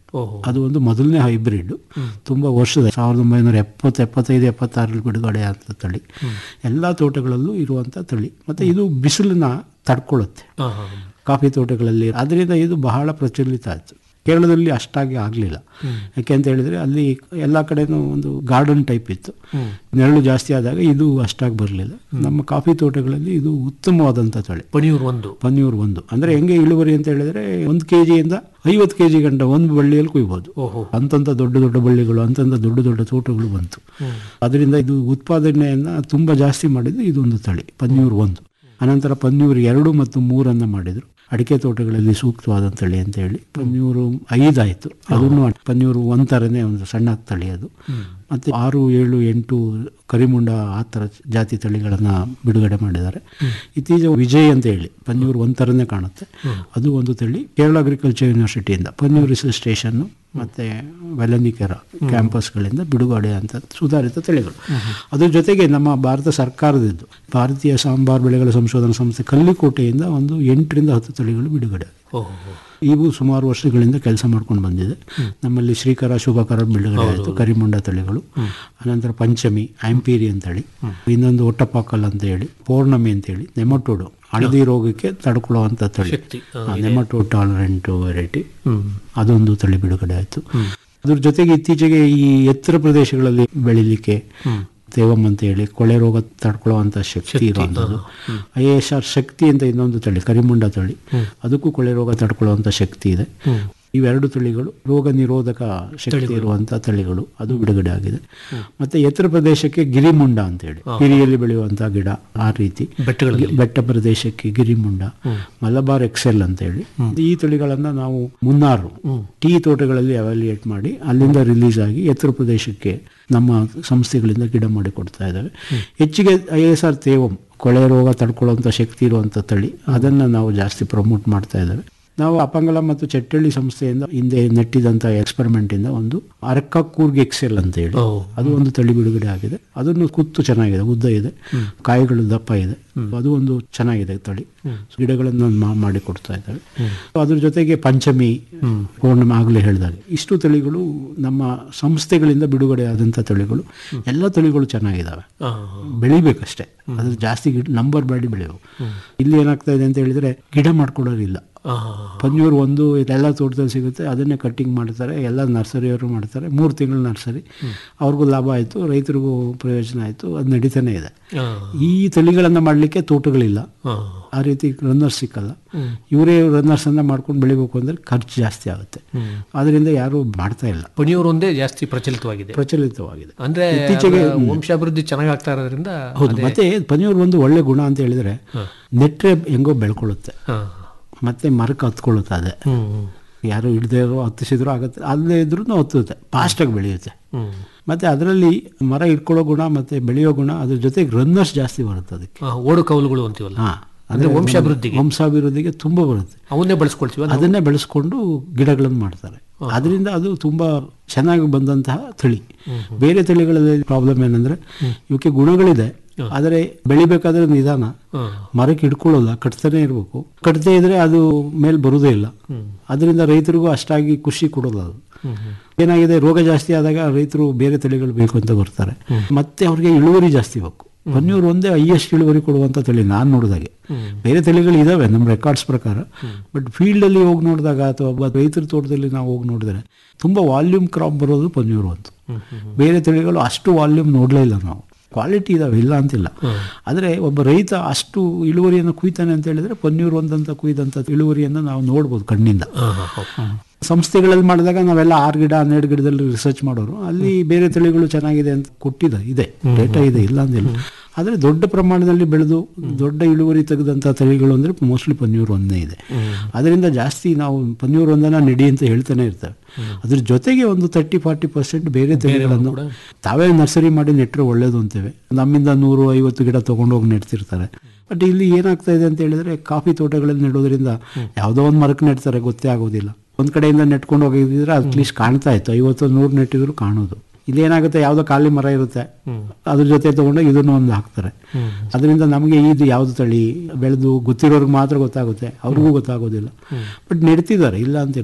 ಅದು ಒಂದು ಮೊದಲನೇ ಹೈಬ್ರಿಡ್ ತುಂಬ ವರ್ಷದ ಸಾವಿರದ ಒಂಬೈನೂರ ಎಪ್ಪತ್ತು ಎಪ್ಪತ್ತೈದು ಎಪ್ಪತ್ತಾರಲ್ಲಿ ಬಿಡುಗಡೆ ಆದ ತಳಿ ಎಲ್ಲ ತೋಟಗಳಲ್ಲೂ ಇರುವಂಥ ತಳಿ ಮತ್ತು ಇದು ಬಿಸಿಲನ್ನ ತಡ್ಕೊಳ್ಳುತ್ತೆ ಕಾಫಿ ತೋಟಗಳಲ್ಲಿ ಅದರಿಂದ ಇದು ಬಹಳ ಪ್ರಚಲಿತ ಆಯಿತು ಕೇರಳದಲ್ಲಿ ಅಷ್ಟಾಗಿ ಆಗಲಿಲ್ಲ ಯಾಕೆ ಅಂತ ಹೇಳಿದ್ರೆ ಅಲ್ಲಿ ಎಲ್ಲ ಕಡೆನೂ ಒಂದು ಗಾರ್ಡನ್ ಟೈಪ್ ಇತ್ತು ನೆರಳು ಜಾಸ್ತಿ ಆದಾಗ ಇದು ಅಷ್ಟಾಗಿ ಬರಲಿಲ್ಲ ನಮ್ಮ ಕಾಫಿ ತೋಟಗಳಲ್ಲಿ ಇದು ಉತ್ತಮವಾದಂಥ ತಳಿ ಪನಿಯೂರ್ ಒಂದು ಪನ್ನೀರ್ ಒಂದು ಅಂದ್ರೆ ಹೆಂಗೆ ಇಳುವರಿ ಅಂತ ಹೇಳಿದ್ರೆ ಒಂದು ಕೆ ಜಿಯಿಂದ ಐವತ್ತು ಕೆ ಜಿ ಗಂಟ ಒಂದು ಬಳ್ಳಿಯಲ್ಲಿ ಕುಯ್ಬೋದು ಅಂತಂತ ದೊಡ್ಡ ದೊಡ್ಡ ಬಳ್ಳಿಗಳು ಅಂತಂತ ದೊಡ್ಡ ದೊಡ್ಡ ತೋಟಗಳು ಬಂತು ಅದರಿಂದ ಇದು ಉತ್ಪಾದನೆಯನ್ನ ತುಂಬಾ ಜಾಸ್ತಿ ಮಾಡಿದ್ದು ಇದೊಂದು ತಳಿ ಪನ್ನೀರ್ ಒಂದು ಅನಂತರ ಪನ್ನೀರ್ ಎರಡು ಮತ್ತು ಮೂರನ್ನ ಮಾಡಿದ್ರು ಅಡಿಕೆ ತೋಟಗಳಲ್ಲಿ ಸೂಕ್ತವಾದ ತಳಿ ಅಂತ ಹೇಳಿ ಪನ್ನೀರು ಐದಾಯಿತು ಅದನ್ನು ಪನ್ನೀರು ಒಂಥರನೇ ಒಂದು ಸಣ್ಣ ತಳಿ ಅದು ಮತ್ತೆ ಆರು ಏಳು ಎಂಟು ಕರಿಮುಂಡ ಆ ಥರ ಜಾತಿ ತಳಿಗಳನ್ನು ಬಿಡುಗಡೆ ಮಾಡಿದ್ದಾರೆ ಇತ್ತೀಚೆಗೆ ವಿಜಯ್ ಅಂತ ಹೇಳಿ ಪನ್ನೀರ್ ಒಂಥರನೇ ಕಾಣುತ್ತೆ ಅದು ಒಂದು ತಳಿ ಕೇರಳ ಅಗ್ರಿಕಲ್ಚರ್ ಯೂನಿವರ್ಸಿಟಿಯಿಂದ ಪನ್ನೀರ್ ರಿಸರ್ಚ್ ಸ್ಟೇಷನ್ನು ಮತ್ತು ವೆಲನಿಕೆರ ಕ್ಯಾಂಪಸ್ಗಳಿಂದ ಬಿಡುಗಡೆ ಅಂತ ಸುಧಾರಿತ ತಳಿಗಳು ಅದ್ರ ಜೊತೆಗೆ ನಮ್ಮ ಭಾರತ ಸರ್ಕಾರದಿದ್ದು ಭಾರತೀಯ ಸಾಂಬಾರ್ ಬೆಳೆಗಳ ಸಂಶೋಧನಾ ಸಂಸ್ಥೆ ಕಲ್ಲಿಕೋಟೆಯಿಂದ ಒಂದು ಎಂಟರಿಂದ ಹತ್ತು ತಳಿಗಳು ಬಿಡುಗಡೆ ಆಗಿದೆ. ಇವು ಸುಮಾರು ವರ್ಷಗಳಿಂದ ಕೆಲಸ ಮಾಡ್ಕೊಂಡು ಬಂದಿದೆ ನಮ್ಮಲ್ಲಿ ಶ್ರೀಕರ ಶುಭಕರ ಬಿಡುಗಡೆ ಆಯಿತು ಕರಿಮುಂಡ ತಳಿಗಳು ಅನಂತರ ಪಂಚಮಿ ಆಂಪೀರಿ ಅಂತ ಹೇಳಿ ಇನ್ನೊಂದು ಒಟ್ಟಪಾಕಲ್ ಅಂತ ಹೇಳಿ ಪೌರ್ಣಮಿ ಅಂತ ಹೇಳಿ ನೆಮಟೋಡು ಹಳದಿ ರೋಗಕ್ಕೆ ತಡ್ಕೊಳ್ಳುವಂಥ ತಳಿ ನೆಮಟೋಡ್ ಟಾಲರೆಂಟ್ ವೆರೈಟಿ ಅದೊಂದು ತಳಿ ಬಿಡುಗಡೆ ಆಯಿತು ಅದ್ರ ಜೊತೆಗೆ ಇತ್ತೀಚೆಗೆ ಈ ಎತ್ತರ ಪ್ರದೇಶಗಳಲ್ಲಿ ಬೆಳಿಲಿಕ್ಕೆ ತೇವಮ್ ಅಂತ ಹೇಳಿ ಕೊಳೆ ರೋಗ ತಡ್ಕೊಳ್ಳುವಂಥ ಶಕ್ತಿ ಇರುವಂಥದ್ದು ಐ ಎಸ್ ಆರ್ ಶಕ್ತಿ ಅಂತ ಇನ್ನೊಂದು ತಳಿ ಕರಿಮುಂಡ ತಳಿ ಅದಕ್ಕೂ ಕೊಳೆ ರೋಗ ತಡ್ಕೊಳ್ಳುವಂಥ ಶಕ್ತಿ ಇದೆ ಇವೆರಡು ತಳಿಗಳು ರೋಗ ನಿರೋಧಕ ಶಕ್ತಿ ಇರುವಂಥ ತಳಿಗಳು ಅದು ಬಿಡುಗಡೆ ಆಗಿದೆ ಮತ್ತೆ ಎತ್ತರ ಪ್ರದೇಶಕ್ಕೆ ಗಿರಿಮುಂಡ ಅಂತ ಹೇಳಿ ಗಿರಿಯಲ್ಲಿ ಬೆಳೆಯುವಂತಹ ಗಿಡ ಆ ರೀತಿ ಬೆಟ್ಟಗಳಲ್ಲಿ. ಬೆಟ್ಟ ಪ್ರದೇಶಕ್ಕೆ ಗಿರಿಮುಂಡ ಮಲಬಾರ್ ಎಕ್ಸೆಲ್ ಅಂತ ಹೇಳಿ ಈ ತಳಿಗಳನ್ನ ನಾವು ಮುನ್ನಾರು ಟೀ ತೋಟಗಳಲ್ಲಿ ಅವಾಲ್ಯೂಯೇಟ್ ಮಾಡಿ ಅಲ್ಲಿಂದ ರಿಲೀಸ್ ಆಗಿ ಎತ್ತರ ಪ್ರದೇಶಕ್ಕೆ ನಮ್ಮ ಸಂಸ್ಥೆಗಳಿಂದ ಗಿಡ ಮಾಡಿ ಕೊಡ್ತಾ ಇದ್ದಾವೆ ಹೆಚ್ಚಿಗೆ ಐ ಎಸ್ ಆರ್ ತೇವಂ ಕೊಳೆ ರೋಗ ತಡ್ಕೊಳ್ಳುವಂಥ ಶಕ್ತಿ ಇರುವಂಥ ತಳಿ ಅದನ್ನು ನಾವು ಜಾಸ್ತಿ ಪ್ರಮೋಟ್ ಮಾಡ್ತಾ ಇದ್ದಾವೆ ನಾವು ಅಪಂಗಲ ಮತ್ತು ಚಟ್ಟಳ್ಳಿ ಸಂಸ್ಥೆಯಿಂದ ಹಿಂದೆ ನೆಟ್ಟಿದಂಥ ಎಕ್ಸ್ಪೆರಿಮೆಂಟ್ ಇಂದ ಒಂದು ಅರ್ಕ ಕೂರ್ಗ್ ಎಕ್ಸೆಲ್ ಅಂತ ಹೇಳಿ ಅದು ಒಂದು ತಳಿ ಬಿಡುಗಡೆ ಆಗಿದೆ ಅದನ್ನು ಕುತ್ತು ಚೆನ್ನಾಗಿದೆ ಉದ್ದ ಇದೆ ಕಾಯಿಗಳು ದಪ್ಪ ಇದೆ ಅದು ಒಂದು ಚೆನ್ನಾಗಿದೆ ತಳಿ ಗಿಡಗಳನ್ನು ಮಾ- ಮಾಡಿ ಕೊಡ್ತಾ ಇದ್ದಾವೆ ಅದ್ರ ಜೊತೆಗೆ ಪಂಚಮಿ ಪೌರ್ಣಮಿ ಆಗಲೇ ಹೇಳಿದಾಗ ಇಷ್ಟು ತಳಿಗಳು ನಮ್ಮ ಸಂಸ್ಥೆಗಳಿಂದ ಬಿಡುಗಡೆ ಆದಂಥ ತಳಿಗಳು ಎಲ್ಲ ತಳಿಗಳು ಚೆನ್ನಾಗಿದ್ದಾವೆ ಬೆಳಿಬೇಕಷ್ಟೇ ಅದ್ರ ಜಾಸ್ತಿ ಗಿಡ ನಂಬರ್ ಬೇಡಿ ಬೆಳೆಯವು ಇಲ್ಲಿ ಏನಾಗ್ತಾ ಇದೆ ಅಂತ ಹೇಳಿದ್ರೆ ಗಿಡ ಮಾಡ್ಕೊಡೋರಿಲ್ಲ ಪಂಜೂರು ಒಂದು ಇದೆಲ್ಲ ತೋಟದಲ್ಲಿ ಸಿಗುತ್ತೆ ಅದನ್ನೇ ಕಟ್ಟಿಂಗ್ ಮಾಡ್ತಾರೆ ಎಲ್ಲ ನರ್ಸರಿಯವರು ಮಾಡ್ತಾರೆ ಮೂರು ತಿಂಗಳು ನರ್ಸರಿ ಅವ್ರಿಗೂ ಲಾಭ ಆಯಿತು ರೈತರಿಗೂ ಪ್ರಯೋಜನ ಆಯಿತು ಅದು ನಡೀತಾನೆ ಇದೆ ಈ ತಳಿಗಳನ್ನು ಮಾಡಲಿಕ್ಕೆ ತೋಟಗಳಿಲ್ಲ ಆ ರೀತಿ ರನ್ನರ್ಸ್ ಸಿಕ್ಕಲ್ಲ ಇವರೇ ರನ್ನರ್ಸ್ ಅನ್ನ ಮಾಡ್ಕೊಂಡು ಬೆಳಿಬೇಕು ಅಂದ್ರೆ ಖರ್ಚು ಜಾಸ್ತಿ ಆಗುತ್ತೆ ಅದರಿಂದ ಯಾರು ಮಾಡ್ತಾ ಇಲ್ಲ ಪನಿಯೂರ್ ಒಂದೇ ಜಾಸ್ತಿ ಪ್ರಚಲಿತವಾಗಿದೆ ಪ್ರಚಲಿತವಾಗಿದೆ ಅಂದ್ರೆ ಇತ್ತೀಚೆಗೆ ಅದರ ವಂಶಾಭಿವೃದ್ಧಿ ಚೆನ್ನಾಗಿ ಆಗ್ತಾ ಇರೋದ್ರಿಂದ ಹೌದು ಅದೇ- ಮತ್ತೆ ಪನೀರ್ ಒಂದು ಒಳ್ಳೆ ಗುಣ ಅಂತ ಹೇಳಿದ್ರೆ ನೆಟ್ರೆ ಹೆಂಗೋ ಬೆಳ್ಕೊಳ್ಳುತ್ತೆ ಹಾ. ಮತ್ತೆ ಮರಕ್ಕೆ ಹತ್ಕೊಳ್ಳುತ್ತೆ ಅದೇ ಯಾರು ಹಿಡ್ದೇ ಇರೋ ಹತ್ತಿಸಿದ್ರು ಆಗುತ್ತೆ ಅಲ್ಲೇ ಇದ್ರೂ ಹತ್ತುತ್ತೆ ಫಾಸ್ಟಾಗಿ ಬೆಳೆಯುತ್ತೆ ಮತ್ತೆ ಅದರಲ್ಲಿ ಮರ ಇಟ್ಕೊಳ್ಳೋ ಗುಣ ಮತ್ತೆ ಬೆಳೆಯೋ ಗುಣ ಅದ್ರ ಜೊತೆಗೆ ರನ್ನರ್ಸ್ ಜಾಸ್ತಿ ಬರುತ್ತೆ ಅದಕ್ಕೆ ಆ, ಓಡು ಕೌಲುಗಳು ಅಂತೀವಲ್ಲ ಹಾ ಅಂದ್ರೆ ವಂಶಾಭಿವೃದ್ಧಿಗೆ ವಂಶಾಭಿವೃದ್ಧಿಗೆ ತುಂಬಾ ಬರುತ್ತೆ ಅವನ್ನೇ ಬಳಸ್ಕೊಳ್ತೀವ ನಾವು? ಅದನ್ನೇ ಬೆಳೆಸ್ಕೊಂಡು ಗಿಡಗಳನ್ನು ಮಾಡ್ತಾರೆ ಅದರಿಂದ ಅದು ತುಂಬಾ ಚೆನ್ನಾಗಿ ಬಂದಂತಹ ತಳಿ ಬೇರೆ ತಳಿಗಳಲ್ಲಿ ಪ್ರಾಬ್ಲಮ್ ಏನಂದ್ರೆ ಇವಕ್ಕೆ ಗುಣಗಳಿದೆ ಆದರೆ ಬೆಳಿಬೇಕಾದ್ರೆ ನಿಧಾನ ಮರಕ್ಕೆ ಹಿಡ್ಕೊಳ್ಳೋಲ್ಲ ಕಟ್ತಾನೆ ಇರಬೇಕು ಕಟ್ತೇ ಇದ್ರೆ ಅದು ಮೇಲೆ ಬರುವುದೇ ಇಲ್ಲ ಅದರಿಂದ ರೈತರಿಗೂ ಅಷ್ಟಾಗಿ ಖುಷಿ ಕೊಡೋಲ್ಲ ಅದು ಏನಾಗಿದೆ ರೋಗ ಜಾಸ್ತಿ ಆದಾಗ ರೈತರು ಬೇರೆ ತಳಿಗಳು ಬೇಕು ಅಂತ ಬರ್ತಾರೆ ಮತ್ತೆ ಅವ್ರಿಗೆ ಇಳುವರಿ ಜಾಸ್ತಿ ಬೇಕು ಪನ್ನೀರ್ ಒಂದೇ ಹೈಯೆಸ್ಟ್ ಇಳುವರಿ ಕೊಡುವಂತ ತಳಿ ನಾನು ನೋಡಿದಾಗೆ ಬೇರೆ ತಳಿಗಳು ಇದಾವೆ ನಮ್ಮ ರೆಕಾರ್ಡ್ಸ್ ಪ್ರಕಾರ ಬಟ್ ಫೀಲ್ಡ್ ಅಲ್ಲಿ ಹೋಗಿ ನೋಡಿದಾಗ ಅಥವಾ ಒಬ್ಬ ರೈತರ ತೋಟದಲ್ಲಿ ನಾವು ಹೋಗಿ ನೋಡಿದ್ರೆ ತುಂಬಾ ವಾಲ್ಯೂಮ್ ಕ್ರಾಪ್ ಬರೋದು ಪನ್ನೀರ್ ಒಂದು ಬೇರೆ ತಳಿಗಳು ಅಷ್ಟು ವಾಲ್ಯೂಮ್ ನೋಡ್ಲೇ ಇಲ್ಲ ನಾವು ಕ್ವಾಲಿಟಿ ಇದಾವೆ ಇಲ್ಲ ಅಂತಿಲ್ಲ ಆದರೆ ಒಬ್ಬ ರೈತ ಅಷ್ಟು ಇಳುವರಿಯನ್ನು ಕುಯ್ತಾನೆ ಅಂತ ಹೇಳಿದ್ರೆ ಪನ್ನೀರ್ ಒಂದಂತ ಕುಯ್ದಂತ ಇಳುವರಿಯನ್ನು ನಾವು ನೋಡ್ಬೋದು ಕಣ್ಣಿಂದ ಸಂಸ್ಥೆಗಳಲ್ಲಿ ಮಾಡಿದಾಗ ನಾವೆಲ್ಲ ಆರು ಗಿಡ ಹನ್ನೆರಡು ಗಿಡದಲ್ಲಿ ರಿಸರ್ಚ್ ಮಾಡೋರು ಅಲ್ಲಿ ಬೇರೆ ತಳಿಗಳು ಚೆನ್ನಾಗಿದೆ ಅಂತ ಕೊಟ್ಟಿದೆ ಇದೆ ಡೇಟಾ ಇದೆ ಇಲ್ಲ ಅಂದಿಲ್ಲ ಆದರೆ ದೊಡ್ಡ ಪ್ರಮಾಣದಲ್ಲಿ ಬೆಳೆದು ದೊಡ್ಡ ಇಳುವರಿ ತೆಗೆದಂಥ ತಳಿಗಳು ಅಂದರೆ ಮೋಸ್ಟ್ಲಿ ಪನ್ನೀರ್ ಒಂದೇ ಇದೆ ಅದರಿಂದ ಜಾಸ್ತಿ ನಾವು ಪನ್ನೀರ್ ಒಂದನ್ನ ನೆಡಿ ಅಂತ ಹೇಳ್ತಾನೆ ಇರ್ತೇವೆ ಅದ್ರ ಜೊತೆಗೆ ಒಂದು ತರ್ಟಿ ಫಾರ್ಟಿ ಪರ್ಸೆಂಟ್ ಬೇರೆ ತಳಿಗಳನ್ನು ತಾವೇ ನರ್ಸರಿ ಮಾಡಿ ನೆಟ್ಟರೆ ಒಳ್ಳೇದು ಅಂತೇವೆ ನಮ್ಮಿಂದ ನೂರು ಐವತ್ತು ಗಿಡ ತಗೊಂಡೋಗಿ ನೆಡ್ತಿರ್ತಾರೆ ಬಟ್ ಇಲ್ಲಿ ಏನಾಗ್ತಾ ಇದೆ ಅಂತ ಹೇಳಿದ್ರೆ ಕಾಫಿ ತೋಟಗಳಲ್ಲಿ ನೆಡೋದ್ರಿಂದ ಯಾವುದೋ ಒಂದು ಮರಕ್ಕೆ ನೆಡ್ತಾರೆ ಗೊತ್ತೇ ಆಗೋದಿಲ್ಲ ಒಂದ್ ಕಡೆಯಿಂದ ನೆಟ್ಕೊಂಡು ಹೋಗಿದ್ರೆ ಅಟ್ಲೀಸ್ಟ್ ಕಾಣ್ತಾ ಇತ್ತು ಐವತ್ತು ನೂರು ನೆಟ್ಟಿದ್ರು ಕಾಣೋದು ಇಲ್ಲಿ ಏನಾಗುತ್ತೆ ಯಾವುದೋ ಖಾಲಿ ಮರ ಇರುತ್ತೆ ಅದ್ರ ಜೊತೆ ತಗೊಂಡೋಗಿ ಇದನ್ನು ಒಂದು ಹಾಕ್ತಾರೆ ಅದರಿಂದ ನಮಗೆ ಇದು ಯಾವ್ದು ತಳಿ ಬೆಳೆದು ಗೊತ್ತಿರೋರ್ಗೆ ಮಾತ್ರ ಗೊತ್ತಾಗುತ್ತೆ ಅವ್ರಿಗೂ ಗೊತ್ತಾಗೋದಿಲ್ಲ ಬಟ್ ನೆಡ್ತಿದ್ದಾರೆ ಇಲ್ಲ ಅಂತಿಲ್ಲ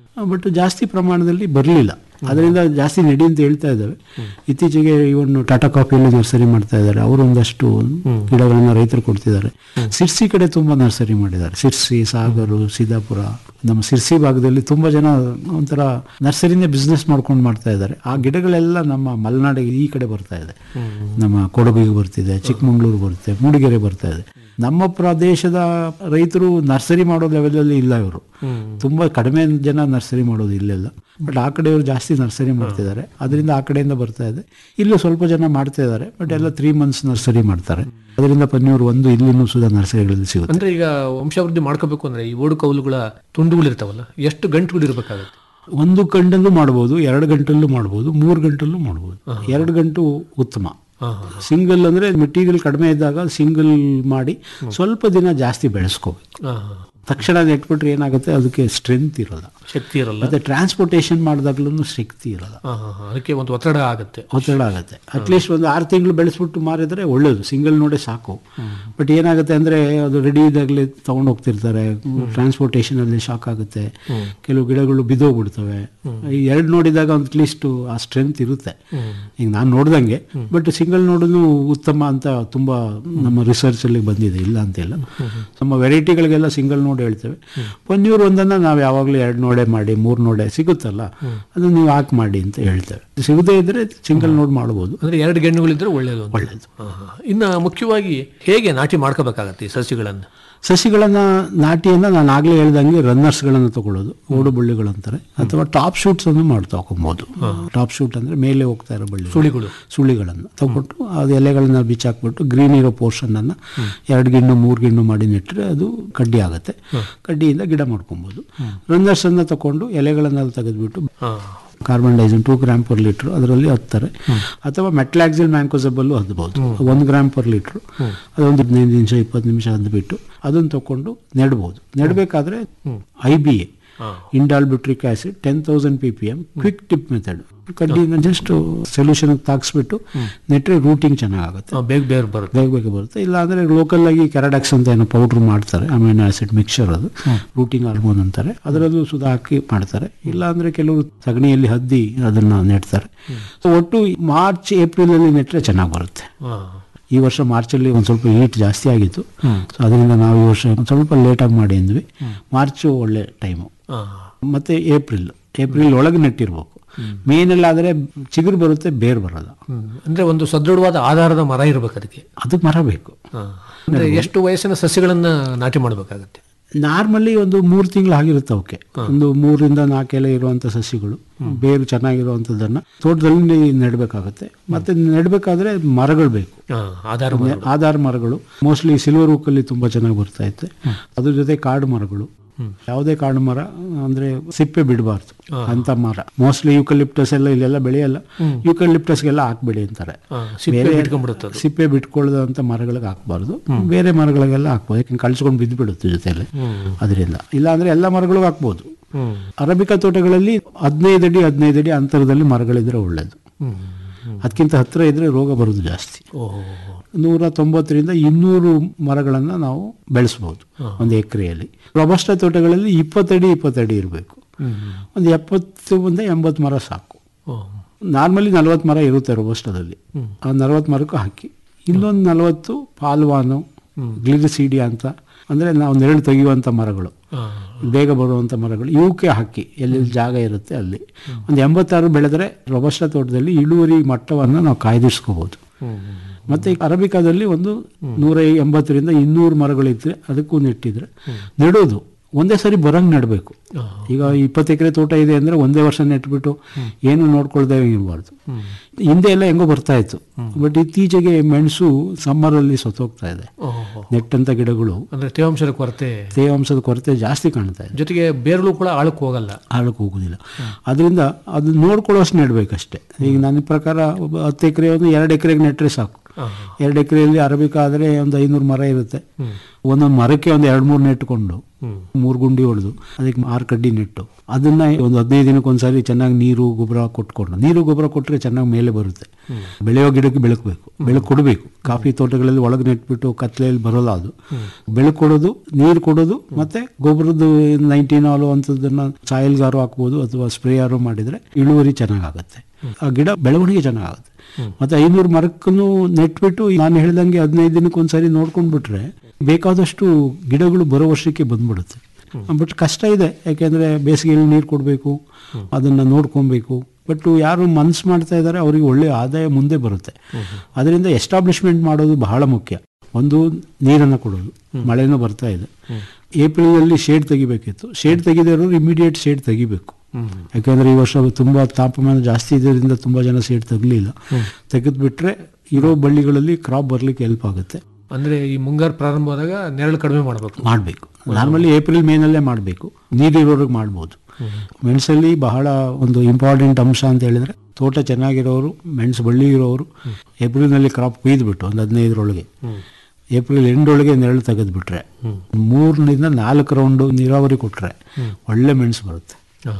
ಬಟ್ ಜಾಸ್ತಿ ಪ್ರಮಾಣದಲ್ಲಿ ಬರಲಿಲ್ಲ ಅದರಿಂದ ಜಾಸ್ತಿ ನಡಿ ಅಂತ ಹೇಳ್ತಾ ಇದ್ದಾವೆ ಇತ್ತೀಚೆಗೆ ಇವನು ಟಾಟಾ ಕಾಫಿಯಲ್ಲಿ ನರ್ಸರಿ ಮಾಡ್ತಾ ಇದ್ದಾರೆ ಅವರು ಒಂದಷ್ಟು ಗಿಡಗಳನ್ನ ರೈತರು ಕೊಡ್ತಿದ್ದಾರೆ ಸಿರ್ಸಿ ಕಡೆ ತುಂಬಾ ನರ್ಸರಿ ಮಾಡಿದ್ದಾರೆ ಸಿರ್ಸಿ ಸಾಗರು ಸಿದ್ದಾಪುರ ನಮ್ಮ ಸಿರ್ಸಿ ಭಾಗದಲ್ಲಿ ತುಂಬಾ ಜನ ಒಂಥರ ನರ್ಸರಿನೇ ಬಿಸ್ನೆಸ್ ಮಾಡ್ಕೊಂಡು ಮಾಡ್ತಾ ಇದ್ದಾರೆ ಆ ಗಿಡಗಳೆಲ್ಲ ನಮ್ಮ ಮಲೆನಾಡಿಗೆ ಈ ಕಡೆ ಬರ್ತಾ ಇದೆ ನಮ್ಮ ಕೊಡಗಿಗೆ ಬರ್ತಿದೆ ಚಿಕ್ಕಮಂಗ್ಳೂರು ಬರುತ್ತೆ ಮೂಡಿಗೆರೆ ಬರ್ತಾ ಇದೆ ನಮ್ಮ ಪ್ರದೇಶದ ರೈತರು ನರ್ಸರಿ ಮಾಡೋ ಲೆವೆಲಲ್ಲಿ ಇಲ್ಲ ಇವರು ತುಂಬಾ ಕಡಿಮೆ ಜನ ನರ್ಸರಿ ಮಾಡೋದು ಇಲ್ಲೆಲ್ಲ ಬಟ್ ಆ ಕಡೆಯವರು ಜಾಸ್ತಿ ನರ್ಸರಿ ಮಾಡ್ತಿದ್ದಾರೆ ಅದರಿಂದ ಆ ಕಡೆಯಿಂದ ಬರ್ತಾ ಇದೆ ಇಲ್ಲೂ ಸ್ವಲ್ಪ ಜನ ಮಾಡ್ತಾ ಇದ್ದಾರೆ ಬಟ್ ಎಲ್ಲ ತ್ರೀ ಮಂತ್ಸ್ ನರ್ಸರಿ ಮಾಡ್ತಾರೆ ಅದರಿಂದ ಪನ್ನೀರು ಒಂದು ಇಲ್ಲಿನೂ ಸುಧಾ ನರ್ಸರಿಗಳಲ್ಲಿ ಸಿಗುತ್ತೆ ಅಂದ್ರೆ ಈಗ ವಂಶವೃದ್ಧಿ ಮಾಡ್ಕೋಬೇಕು ಅಂದ್ರೆ ಈ ಓಡು ಕೌಲುಗಳ ತುಂಡುಗಳು ಇರ್ತಾವಲ್ಲ ಎಷ್ಟು ಗಂಟುಗಳು ಇರ್ಬೇಕಾಗುತ್ತೆ ಒಂದು ಗಂಟಲ್ಲೂ ಮಾಡ್ಬೋದು ಎರಡು ಗಂಟಲ್ಲೂ ಮಾಡ್ಬೋದು ಮೂರು ಗಂಟಲ್ಲೂ ಮಾಡ್ಬೋದು ಎರಡು ಗಂಟು ಉತ್ತಮ ಸಿಂಗಲ್ ಅಂದ್ರೆ ಮೆಟೀರಿಯಲ್ ಕಡಿಮೆ ಇದ್ದಾಗ ಸಿಂಗಲ್ ಮಾಡಿ ಸ್ವಲ್ಪ ದಿನ ಜಾಸ್ತಿ ಬೆಳೆಸ್ಕೋಬೇಕು ತಕ್ಷಣ ನೆಟ್ಬಿಟ್ರೆ ಏನಾಗುತ್ತೆ ಅದಕ್ಕೆ ಸ್ಟ್ರೆಂತ್ ಇರಲ್ಲ ಶಕ್ತಿ ಇರಲ್ಲ ಮತ್ತೆ ಟ್ರಾನ್ಸ್ಪೋರ್ಟೇಷನ್ ಮಾಡಿದಾಗ್ಲೂ ಶಕ್ತಿ ಇರಲ್ಲ ಹಾ, ಹಾ, ಹಾ. ಅದಕ್ಕೆ ಒಂದು ಒತ್ತಡ ಆಗುತ್ತೆ ಒತ್ತಡ ಆಗುತ್ತೆ ಅಟ್ಲೀಸ್ಟ್ ಒಂದು ಆರು ತಿಂಗಳು ಬೆಳೆಸ್ಬಿಟ್ಟು ಮಾರಿದ್ರೆ ಒಳ್ಳೇದು ಸಿಂಗಲ್ ನೋಡೇ ಸಾಕು ಬಟ್ ಏನಾಗುತ್ತೆ ಅಂದ್ರೆ ಅದು ರೆಡಿ ಇದ್ದಾಗಲೇ ತಗೊಂಡು ಹೋಗ್ತಿರ್ತಾರೆ ಟ್ರಾನ್ಸ್ಪೋರ್ಟೇಷನ್ ಅಲ್ಲಿ ಶಾಕ್ ಆಗುತ್ತೆ ಕೆಲವು ಗಿಡಗಳು ಬಿದ್ದೋಗ್ಬಿಡ್ತವೆ ಈ ಎರಡು ನೋಡಿದಾಗ ಒಂದು ಅಟ್ಲೀಸ್ಟ್ ಆ ಸ್ಟ್ರೆಂತ್ ಇರುತ್ತೆ ಈಗ ನಾನು ನೋಡ್ದಂಗೆ ಬಟ್ ಸಿಂಗಲ್ ನೋಡೋದು ಉತ್ತಮ ಅಂತ ತುಂಬಾ ನಮ್ಮ ರಿಸರ್ಚ್ ಅಲ್ಲಿ ಬಂದಿದೆ ಇಲ್ಲ ಅಂತಿಲ್ಲ ನಮ್ಮ ವೆರೈಟಿಗಳಿಗೆಲ್ಲ ಸಿಂಗಲ್ ನೋಡ್ ಹೇಳ್ತೇವೆ ಪನ್ನೀರ್ ಒಂದನ್ನ ನಾವು ಯಾವಾಗಲೂ ಎರಡು ನೋಡೆ ಮಾಡಿ ಮೂರು ನೋಡೆ ಸಿಗುತ್ತಲ್ಲ ಅದನ್ನ ನೀವು ಹಾಕಿ ಮಾಡಿ ಅಂತ ಹೇಳ್ತೇವೆ ಸಿಗದೇ ಇದ್ರೆ ಸಿಂಗಲ್ ನೋಡ್ ಮಾಡ್ಬೋದು ಅಂದ್ರೆ ಎರಡು ಗೆಣ್ಣುಗಳಿದ್ರೆ ಒಳ್ಳೇದು ಅಂತ. ಹಾ, ಹಾ. ಇನ್ನ ಮುಖ್ಯವಾಗಿ ಹೇಗೆ ನಾಟಿ ಮಾಡ್ಕೋಬೇಕಾಗತ್ತೆ ಈ ಸಸಿಗಳನ್ನ ಸಸಿಗಳನ್ನ ನಾಟಿಯಿಂದ ನಾನು ಆಗ್ಲೇ ಹೇಳ್ದಂಗೆ ರನ್ನರ್ಸ್ಗಳನ್ನ ತಗೊಳ್ಳೋದು ಓಡು ಬಳ್ಳಿಗಳಂತಾರೆ ಅಥವಾ ಟಾಪ್ ಶೂಟ್ಸ್ ಅನ್ನು ಮಾಡಿ ತಗೊಬಹುದು ಟಾಪ್ ಶೂಟ್ ಅಂದ್ರೆ ಮೇಲೆ ಹೋಗ್ತಾ ಇರೋ ಬಳ್ಳಿ ಸುಳಿಗಳು. ಸುಳಿಗಳನ್ನ ತಗೊಂಡು ಅದು ಎಲೆಗಳನ್ನ ಬಿಚ್ಚಾಕ್ಬಿಟ್ಟು ಗ್ರೀನ್ ಇರೋ ಪೋರ್ಷನ್ ಅನ್ನ ಎರಡು ಗಿಣ್ಣು ಮೂರು ಗಿಣ್ಣು ಮಾಡಿ ನೆಟ್ಟರೆ ಅದು ಕಡ್ಡಿ ಆಗುತ್ತೆ ಕಡ್ಡಿಯಿಂದ ಗಿಡ ಮಾಡ್ಕೊಬಹುದು ರನ್ನರ್ಸ್ ಅನ್ನ ತಕೊಂಡು ಎಲೆಗಳನ್ನೆಲ್ಲ ತೆಗೆದ್ಬಿಟ್ಟು carbendazim two gram per litre ಅದರಲ್ಲಿ ಹತ್ತಾರೆ ಅಥವಾ ಮೆಟ್ಲಾಕ್ಸಿಲ್ ಮ್ಯಾಂಕೋಸಬಲ್ಲು ಹದ್ಬೋದು ಒಂದು ಗ್ರಾಮ್ ಪರ್ ಲೀಟ್ರ್ ಅದೊಂದು ಹದಿನೈದು ನಿಮಿಷ ಇಪ್ಪತ್ತು ನಿಮಿಷ ಹದ್ಬಿಟ್ಟು ಅದನ್ನು ತಕೊಂಡು ನೆಡ್ಬೋದು ನೆಡಬೇಕಾದ್ರೆ I B A indole butyric acid ten thousand P P M quick tip method ಕಡ್ಡಿನ ಜಸ್ಟ್ ಸೊಲ್ಯೂಷನ್ ತಾಗಿಸ್ಬಿಟ್ಟು ನೆಟ್ರೆ ರೂಟಿಂಗ್ ಚೆನ್ನಾಗುತ್ತೆ ಹಾ, ಬೇಗ ಬೇಗ ಬರುತ್ತೆ ಬೇಗ ಬೇಗ ಬರುತ್ತೆ ಇಲ್ಲ ಅಂದ್ರೆ ಲೋಕಲ್ ಆಗಿ ಕೆರಾಡಕ್ಸ್ ಅಂತ ಏನೋ ಪೌಡರ್ ಮಾಡ್ತಾರೆ ಅಮೈನೋ ಆಸಿಡ್ ಮಿಕ್ಸರ್ ಅದು ರೂಟಿಂಗ್ ಹಾರ್ಮೋನ್ ಅಂತಾರೆ ಅದರಲ್ಲೂ ಸುಧಾ ಹಾಕಿ ಮಾಡ್ತಾರೆ ಇಲ್ಲ ಅಂದ್ರೆ ಕೆಲವರು ಸಗಣಿಯಲ್ಲಿ ಹದ್ದಿ ಅದನ್ನ ನೆಡ್ತಾರೆ So, ಒಟ್ಟು ಮಾರ್ಚ್ ಏಪ್ರಿಲ್ ಅಲ್ಲಿ ನೆಟ್ರೆ ಚೆನ್ನಾಗಿ ಬರುತ್ತೆ ಹಾ. ಈ ವರ್ಷ ಮಾರ್ಚಲ್ಲಿ ಒಂದು ಸ್ವಲ್ಪ ಹೀಟ್ ಜಾಸ್ತಿ ಆಗಿತ್ತು ಸೊ ಅದರಿಂದ ನಾವು ಈ ವರ್ಷ ಒಂದ್ ಸ್ವಲ್ಪ ಲೇಟಾಗಿ ಮಾಡಿ ಅಂದ್ವಿ ಮಾರ್ಚು ಒಳ್ಳೆ ಟೈಮು ಹಾ. ಮತ್ತೆ ಏಪ್ರಿಲ್ ಏಪ್ರಿಲ್ ಒಳಗೆ ನೆಟ್ಟಿರ್ಬೇಕು ಮೇನಲ್ಲಾದರೆ ಚಿಗುರು ಬರುತ್ತೆ ಬೇರ್ ಬರಲ್ಲ ಹ್ಮ್. ಅಂದ್ರೆ ಒಂದು ಸದೃಢವಾದ ಆಧಾರದ ಮರ ಇರ್ಬೇಕು ಅದಕ್ಕೆ ಅದು ಮರ ಬೇಕು ಹಾ. ಅಂದ್ರೆ ಎಷ್ಟು ವಯಸ್ಸಿನ ಸಸಿಗಳನ್ನ ನಾಟಿ ಮಾಡ್ಬೇಕಾಗತ್ತೆ ನಾರ್ಮಲಿ ಒಂದು ಮೂರು ತಿಂಗಳು ಆಗಿರುತ್ತೆ ಅವಕ್ಕೆ ಒಂದು ಮೂರಿಂದ ನಾಲ್ಕು ಎಲೆ ಇರುವಂತ ಸಸಿಗಳು ಬೇರು ಚೆನ್ನಾಗಿರುವಂಥದ್ದನ್ನ ತೋಟದಲ್ಲಿ ನೆಡಬೇಕಾಗುತ್ತೆ ಮತ್ತೆ ನೆಡಬೇಕಾದ್ರೆ ಮರಗಳು ಬೇಕು ಹಾ, ಆಧಾರ ಮರ. ಆಧಾರ ಮರಗಳು ಮೋಸ್ಟ್ಲಿ ಸಿಲ್ವರ್ ಅಲ್ಲಿ ತುಂಬಾ ಚೆನ್ನಾಗಿ ಬರ್ತಾ ಇತ್ತೆ ಅದ್ರ ಜೊತೆ ಕಾಡು ಮರಗಳು ಯಾವುದೇ ಕಾಡು ಮರ ಅಂದ್ರೆ ಸಿಪ್ಪೆ ಬಿಡಬಾರ್ದು ಅಂತ ಮರ ಮೋಸ್ಟ್ಲಿ ಯೂಕಲಿಪ್ಟಸ್ ಎಲ್ಲ ಇಲ್ಲೆಲ್ಲ ಬೆಳೆಯಲ್ಲ ಯೂಕಲಿಪ್ಟಸ್ಗೆಲ್ಲ ಹಾಕ್ಬೇಡಿ ಅಂತಾರೆ ಹಾ, ಸಿಪ್ಪೆ ಬೇರೆ- ಬಿಟ್ಕೊಂಡ್ಬಿಡುತ್ತೆ ಅದು. ಸಿಪ್ಪೆ ಬಿಟ್ಕೊಳ್ಳೋದಂತ ಮರಗಳಿಗೆ ಹಾಕ್ಬಾರ್ದು ಬೇರೆ ಮರಗಳಿಗೆಲ್ಲ ಹಾಕ್ಬೋದು ಯಾಕಂದ್ರೆ ಕಳ್ಸ್ಕೊಂಡು ಬಿದ್ದು ಬಿಡುತ್ತೆ ಜೊತೆಲಿ ಅದರಿಂದ ಇಲ್ಲ ಅಂದ್ರೆ ಎಲ್ಲ ಮರಗಳಿಗೂ ಹಾಕ್ಬೋದು ಹ್ಮ್. ಅರಬಿಕಾ ತೋಟಗಳಲ್ಲಿ ಹದಿನೈದು ಅಡಿ ಹದಿನೈದು ಅಡಿ ಅಂತರದಲ್ಲಿ ಮರಗಳಿದ್ರೆ ಒಳ್ಳೇದು ಹ್ಮ್. ಅದಕ್ಕಿಂತ ಹತ್ರ ಇದ್ರೆ ರೋಗ ಬರೋದು ಜಾಸ್ತಿ ಓಹೋ. ನೂರ ತೊಂಬತ್ತರಿಂದ ಇನ್ನೂರು ಮರಗಳನ್ನು ನಾವು ಬೆಳೆಸ್ಬೋದು ಒಂದು ಎಕರೆಯಲ್ಲಿ ರೊಬಸ್ಟ ತೋಟಗಳಲ್ಲಿ ಇಪ್ಪತ್ತಡಿ ಇಪ್ಪತ್ತಡಿ ಇರಬೇಕು ಒಂದು ಎಪ್ಪತ್ತು ಮುಂದೆ ಎಂಬತ್ತು ಮರ ಸಾಕು ಓ. ನಾರ್ಮಲಿ ನಲವತ್ತು ಮರ ಇರುತ್ತೆ ರೊಬಸ್ಟದಲ್ಲಿ ಆ ನಲವತ್ತು ಮರಕ್ಕೂ ಹಾಕಿ ಇನ್ನೊಂದು ನಲವತ್ತು ಪಾಲ್ವಾನು ಗ್ಲಿರಿಸಿಡಿ ಅಂತ ಅಂದರೆ ನಾವು ನೆರಳು ತೆಗೆಯುವಂಥ ಮರಗಳು ಹಾ. ಬೇಗ ಬರುವಂಥ ಮರಗಳು ಇವಕ್ಕೆ ಹಾಕಿ ಎಲ್ಲೆಲ್ಲಿ ಜಾಗ ಇರುತ್ತೆ ಅಲ್ಲಿ ಒಂದು ಎಂಬತ್ತಾರು ಬೆಳೆದರೆ ರೊಬಸ್ಟ ತೋಟದಲ್ಲಿ ಇಳುವರಿ ಮಟ್ಟವನ್ನು ನಾವು ಕಾಯ್ದಿರಿಸ್ಕೋಬೋದು ಮತ್ತೆ ಈ ಅರಬಿಕಾದಲ್ಲಿ ಒಂದು ನೂರ ಎಂಬತ್ತರಿಂದ ಇನ್ನೂರು ಮರಗಳಿದ್ರೆ ಅದಕ್ಕೂ ನೆಟ್ಟಿದ್ರೆ ನೆಡೋದು ಒಂದೇ ಸರಿ ಬರಂಗ್ ನೆಡಬೇಕು ಈಗ ಇಪ್ಪತ್ತು ಎಕರೆ ತೋಟ ಇದೆ ಅಂದ್ರೆ ಒಂದೇ ವರ್ಷ ನೆಟ್ಬಿಟ್ಟು ಏನು ನೋಡ್ಕೊಳ್ದೆ ಇರಬಾರ್ದು ಹಿಂದೆ ಎಲ್ಲ ಹೆಂಗೋ ಬರ್ತಾ ಇತ್ತು ಬಟ್ ಇತ್ತೀಚೆಗೆ ಮೆಣಸು ಸಮ್ಮರ್ ಅಲ್ಲಿ ಸತ್ತೋಗ್ತಾ ಇದೆ ಓಹೋ. ನೆಟ್ಟಂತ ಗಿಡಗಳು ಅಂದ್ರೆ ತೇವಾಂಶದ ಕೊರತೆ ತೇವಾಂಶದ ಕೊರತೆ ಜಾಸ್ತಿ ಕಾಣ್ತಾ ಇದೆ ಜೊತೆಗೆ ಬೇರುಗಳು ಕೂಡ ಆಳಕ್ಕೆ ಹೋಗಲ್ಲ ಆಳಕ್ಕೆ ಹೋಗುದಿಲ್ಲ ಅದರಿಂದ ಅದು ನೋಡ್ಕೊಳ್ಳೋಷ್ಟು ನೆಡ್ಬೇಕಷ್ಟೇ ಈಗ ನನ್ನ ಪ್ರಕಾರ ಒಬ್ಬ ಹತ್ತು ಎಕರೆ ಒಂದು ಎರಡು ಎಕರೆಗೆ ನೆಟ್ರೆ ಸಾಕು ಎರಡು ಎಕರೆಯಲ್ಲಿ ಅರಬಿಕ ಆದರೆ ಒಂದು ಐನೂರು ಮರ ಇರುತ್ತೆ ಒಂದೊಂದು ಮರಕ್ಕೆ ಒಂದು ಎರಡು ಮೂರು ನೆಟ್ಕೊಂಡು ಮೂರು ಗುಂಡಿ ಹೊಡೆದು ಅದಕ್ಕೆ ಆರು ಕಡ್ಡಿ ನೆಟ್ಟು ಅದನ್ನ ಒಂದು ಹದಿನೈದು ದಿನಕ್ಕೊಂದ್ಸಾರಿ ಚೆನ್ನಾಗಿ ನೀರು ಗೊಬ್ಬರ ಕೊಟ್ಕೊಂಡು ನೀರು ಗೊಬ್ಬರ ಕೊಟ್ಟರೆ ಚೆನ್ನಾಗಿ ಮೇಲೆ ಬರುತ್ತೆ ಬೆಳೆಯೋ ಗಿಡಕ್ಕೆ ಬೆಳಕಬೇಕು ಬೆಳಕು ಕೊಡಬೇಕು ಕಾಫಿ ತೋಟಗಳಲ್ಲಿ ಒಳಗೆ ನೆಟ್ಬಿಟ್ಟು ಕತ್ಲೆಯಲ್ಲಿ ಬರೋಲ್ಲ ಅದು ಬೆಳಕು ಕೊಡೋದು ನೀರು ಕೊಡೋದು ಮತ್ತೆ ಗೊಬ್ಬರದ್ದು ನೈನ್ಟೀನ್ ಆಲು ಅಂಥದ್ದನ್ನ ಸಾಯಿಲ್ಗಾರು ಹಾಕ್ಬೋದು ಅಥವಾ ಸ್ಪ್ರೇಯಾರು ಮಾಡಿದ್ರೆ ಇಳುವರಿ ಚೆನ್ನಾಗಾಗುತ್ತೆ ಆ ಗಿಡ ಬೆಳವಣಿಗೆ ಚೆನ್ನಾಗುತ್ತೆ ಮತ್ತೆ ಐನೂರು ಮರಕ್ಕೂ ನೆಟ್ಬಿಟ್ಟು ನಾನು ಹೇಳ್ದಂಗೆ ಹದಿನೈದು ದಿನಕ್ಕೊಂದ್ಸರಿ ನೋಡ್ಕೊಂಡ್ ಬಿಟ್ರೆ ಬೇಕಾದಷ್ಟು ಗಿಡಗಳು ಬರೋ ವರ್ಷಕ್ಕೆ ಬಂದ್ಬಿಡುತ್ತೆ ಬಟ್ ಕಷ್ಟ ಇದೆ ಯಾಕೆಂದ್ರೆ ಬೇಸಿಗೆಯಲ್ಲಿ ನೀರು ಕೊಡಬೇಕು ಅದನ್ನ ನೋಡ್ಕೊಬೇಕು ಬಟ್ ಯಾರು ಮನ್ಸು ಮಾಡ್ತಾ ಇದ್ದಾರೆ ಅವರಿಗೆ ಒಳ್ಳೆ ಆದಾಯ ಮುಂದೆ ಬರುತ್ತೆ ಅದರಿಂದ ಎಸ್ಟಾಬ್ಲಿಷ್ಮೆಂಟ್ ಮಾಡೋದು ಬಹಳ ಮುಖ್ಯ ಒಂದು ನೀರನ್ನು ಕೊಡೋದು ಮಳೆನೂ ಬರ್ತಾ ಇದೆ ಏಪ್ರಿಲಲ್ಲಿ ಶೇಡ್ ತೆಗಿಬೇಕಿತ್ತು ಶೇಡ್ ತೆಗೆದೇ ಇರೋರು ಇಮಿಡಿಯೇಟ್ ಶೇಡ್ ತೆಗಿಬೇಕು ಯಾಕಂದ್ರೆ ಈ ವರ್ಷ ತುಂಬಾ ತಾಪಮಾನ ಜಾಸ್ತಿ ಇದರಿಂದ ತುಂಬಾ ಜನ ಶೇಡ್ ತೆಗಲಿಲ್ಲ ತೆಗೆದ್ಬಿಟ್ರೆ ಇರೋ ಬಳ್ಳಿಗಳಲ್ಲಿ ಕ್ರಾಪ್ ಬರ್ಲಿಕ್ಕೆ ಹೆಲ್ಪ್ ಆಗುತ್ತೆ ಅಂದ್ರೆ ಈ ಮುಂಗಾರು ಪ್ರಾರಂಭವಾದಾಗ ನೆರಳು ಕಡಿಮೆ ಮಾಡಬೇಕು ಮಾಡಬೇಕು ನಾರ್ಮಲಿ ಏಪ್ರಿಲ್ ಮೇನಲ್ಲೇ ಮಾಡಬೇಕು ನೀರಿರೋರಿಗೆ ಮಾಡ್ಬೋದು ಮೆಣಸಲ್ಲಿ ಬಹಳ ಒಂದು ಇಂಪಾರ್ಟೆಂಟ್ ಅಂಶ ಅಂತ ಹೇಳಿದ್ರೆ ತೋಟ ಚೆನ್ನಾಗಿರೋರು ಮೆಣಸು ಬಳ್ಳಿ ಇರೋರು ಏಪ್ರಿಲ್ನಲ್ಲಿ ಕ್ರಾಪ್ ಕೊಯ್ದುಬಿಟ್ಟು ಒಂದು ಹದಿನೈದರೊಳಗೆ ಏಪ್ರಿಲ್ ಎಂಡೊಳಗೆ ನೆರಳು ತೆಗೆದ್ಬಿಟ್ರೆ ಮೂರರಿಂದ ನಾಲ್ಕು ರೌಂಡು ನೀರಾವರಿ ಕೊಟ್ರೆ ಒಳ್ಳೆ ಮೆಣಸು ಬರುತ್ತೆ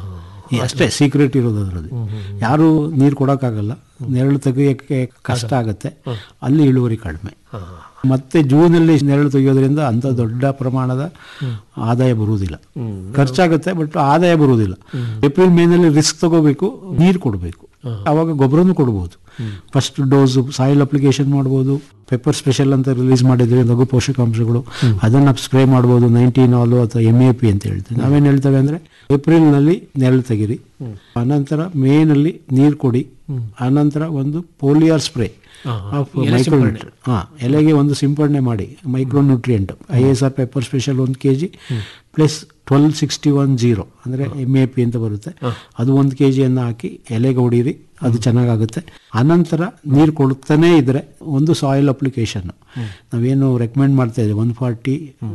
ಈ ಅಷ್ಟೇ ಸೀಕ್ರೆಟ್ ಇರೋದು ಅದರಲ್ಲಿ ಯಾರು ನೀರು ಕೊಡೋಕ್ಕಾಗಲ್ಲ ನೆರಳು ತೆಗಿಯೋಕ್ಕೆ ಕಷ್ಟ ಆಗುತ್ತೆ ಅಲ್ಲಿ ಇಳುವರಿ ಕಡಿಮೆ ಮತ್ತೆ ಜೂನಲ್ಲಿ ನೆರಳು ತೆಗೆಯೋದ್ರಿಂದ ಅಂತ ದೊಡ್ಡ ಪ್ರಮಾಣದ ಆದಾಯ ಬರುವುದಿಲ್ಲ ಖರ್ಚಾಗುತ್ತೆ ಬಟ್ ಆದಾಯ ಬರುವುದಿಲ್ಲ ಏಪ್ರಿಲ್ ಮೇನಲ್ಲಿ ರಿಸ್ಕ್ ತಗೋಬೇಕು ನೀರು ಕೊಡಬೇಕು ಅವಾಗ ಗೊಬ್ಬರನು ಕೊಡ್ಬೋದು ಫಸ್ಟ್ ಡೋಸ್ ಸಾಯಿಲ್ ಅಪ್ಲಿಕೇಶನ್ ಮಾಡ್ಬೋದು ಪೆಪ್ಪರ್ ಸ್ಪೆಷಲ್ ಅಂತ ರಿಲೀಸ್ ಮಾಡಿದ್ರೆ ಲಘು ಪೋಷಕಾಂಶಗಳು ಅದನ್ನ ಸ್ಪ್ರೇ ಮಾಡ್ಬೋದು ನೈನ್ಟೀನ್ ಆಲು ಅಥವಾ ಎಮ್ ಎ ಪಿ ಅಂತ ಹೇಳ್ತೀವಿ ನಾವೇನು ಹೇಳ್ತೇವೆ ಅಂದ್ರೆ ಏಪ್ರಿಲ್ನಲ್ಲಿ ನೆರಳು ತೆಗಿರಿ ಅನಂತರ ಮೇನಲ್ಲಿ ನೀರು ಕೊಡಿ ಅನಂತರ ಒಂದು ಪೋಲಿಯರ್ ಸ್ಪ್ರೇ ಮೈಕ್ರೋನ್ಯೂಟ್ರಿ ಹಾ ಎಲೆಗೆ ಒಂದು ಸಿಂಪಡಣೆ ಮಾಡಿ micronutrient I S R pepper special ಒಂದು K G plus twelve sixty one zero ಅಂದರೆ ಎಮ್ ಎ ಪಿ ಅಂತ ಬರುತ್ತೆ ಅದು ಒಂದು ಕೆ ಜಿಯನ್ನು ಹಾಕಿ ಎಲೆಗೆ ಹೊಡೀರಿ ಅದು ಚೆನ್ನಾಗಾಗುತ್ತೆ ಅನಂತರ ನೀರು ಕೊಡ್ತಾನೇ ಇದ್ರೆ ಒಂದು ಸಾಯಿಲ್ ಅಪ್ಲಿಕೇಶನ್ ನಾವೇನು ರೆಕಮೆಂಡ್ ಮಾಡ್ತಾ ಇದ್ದೀವಿ one forty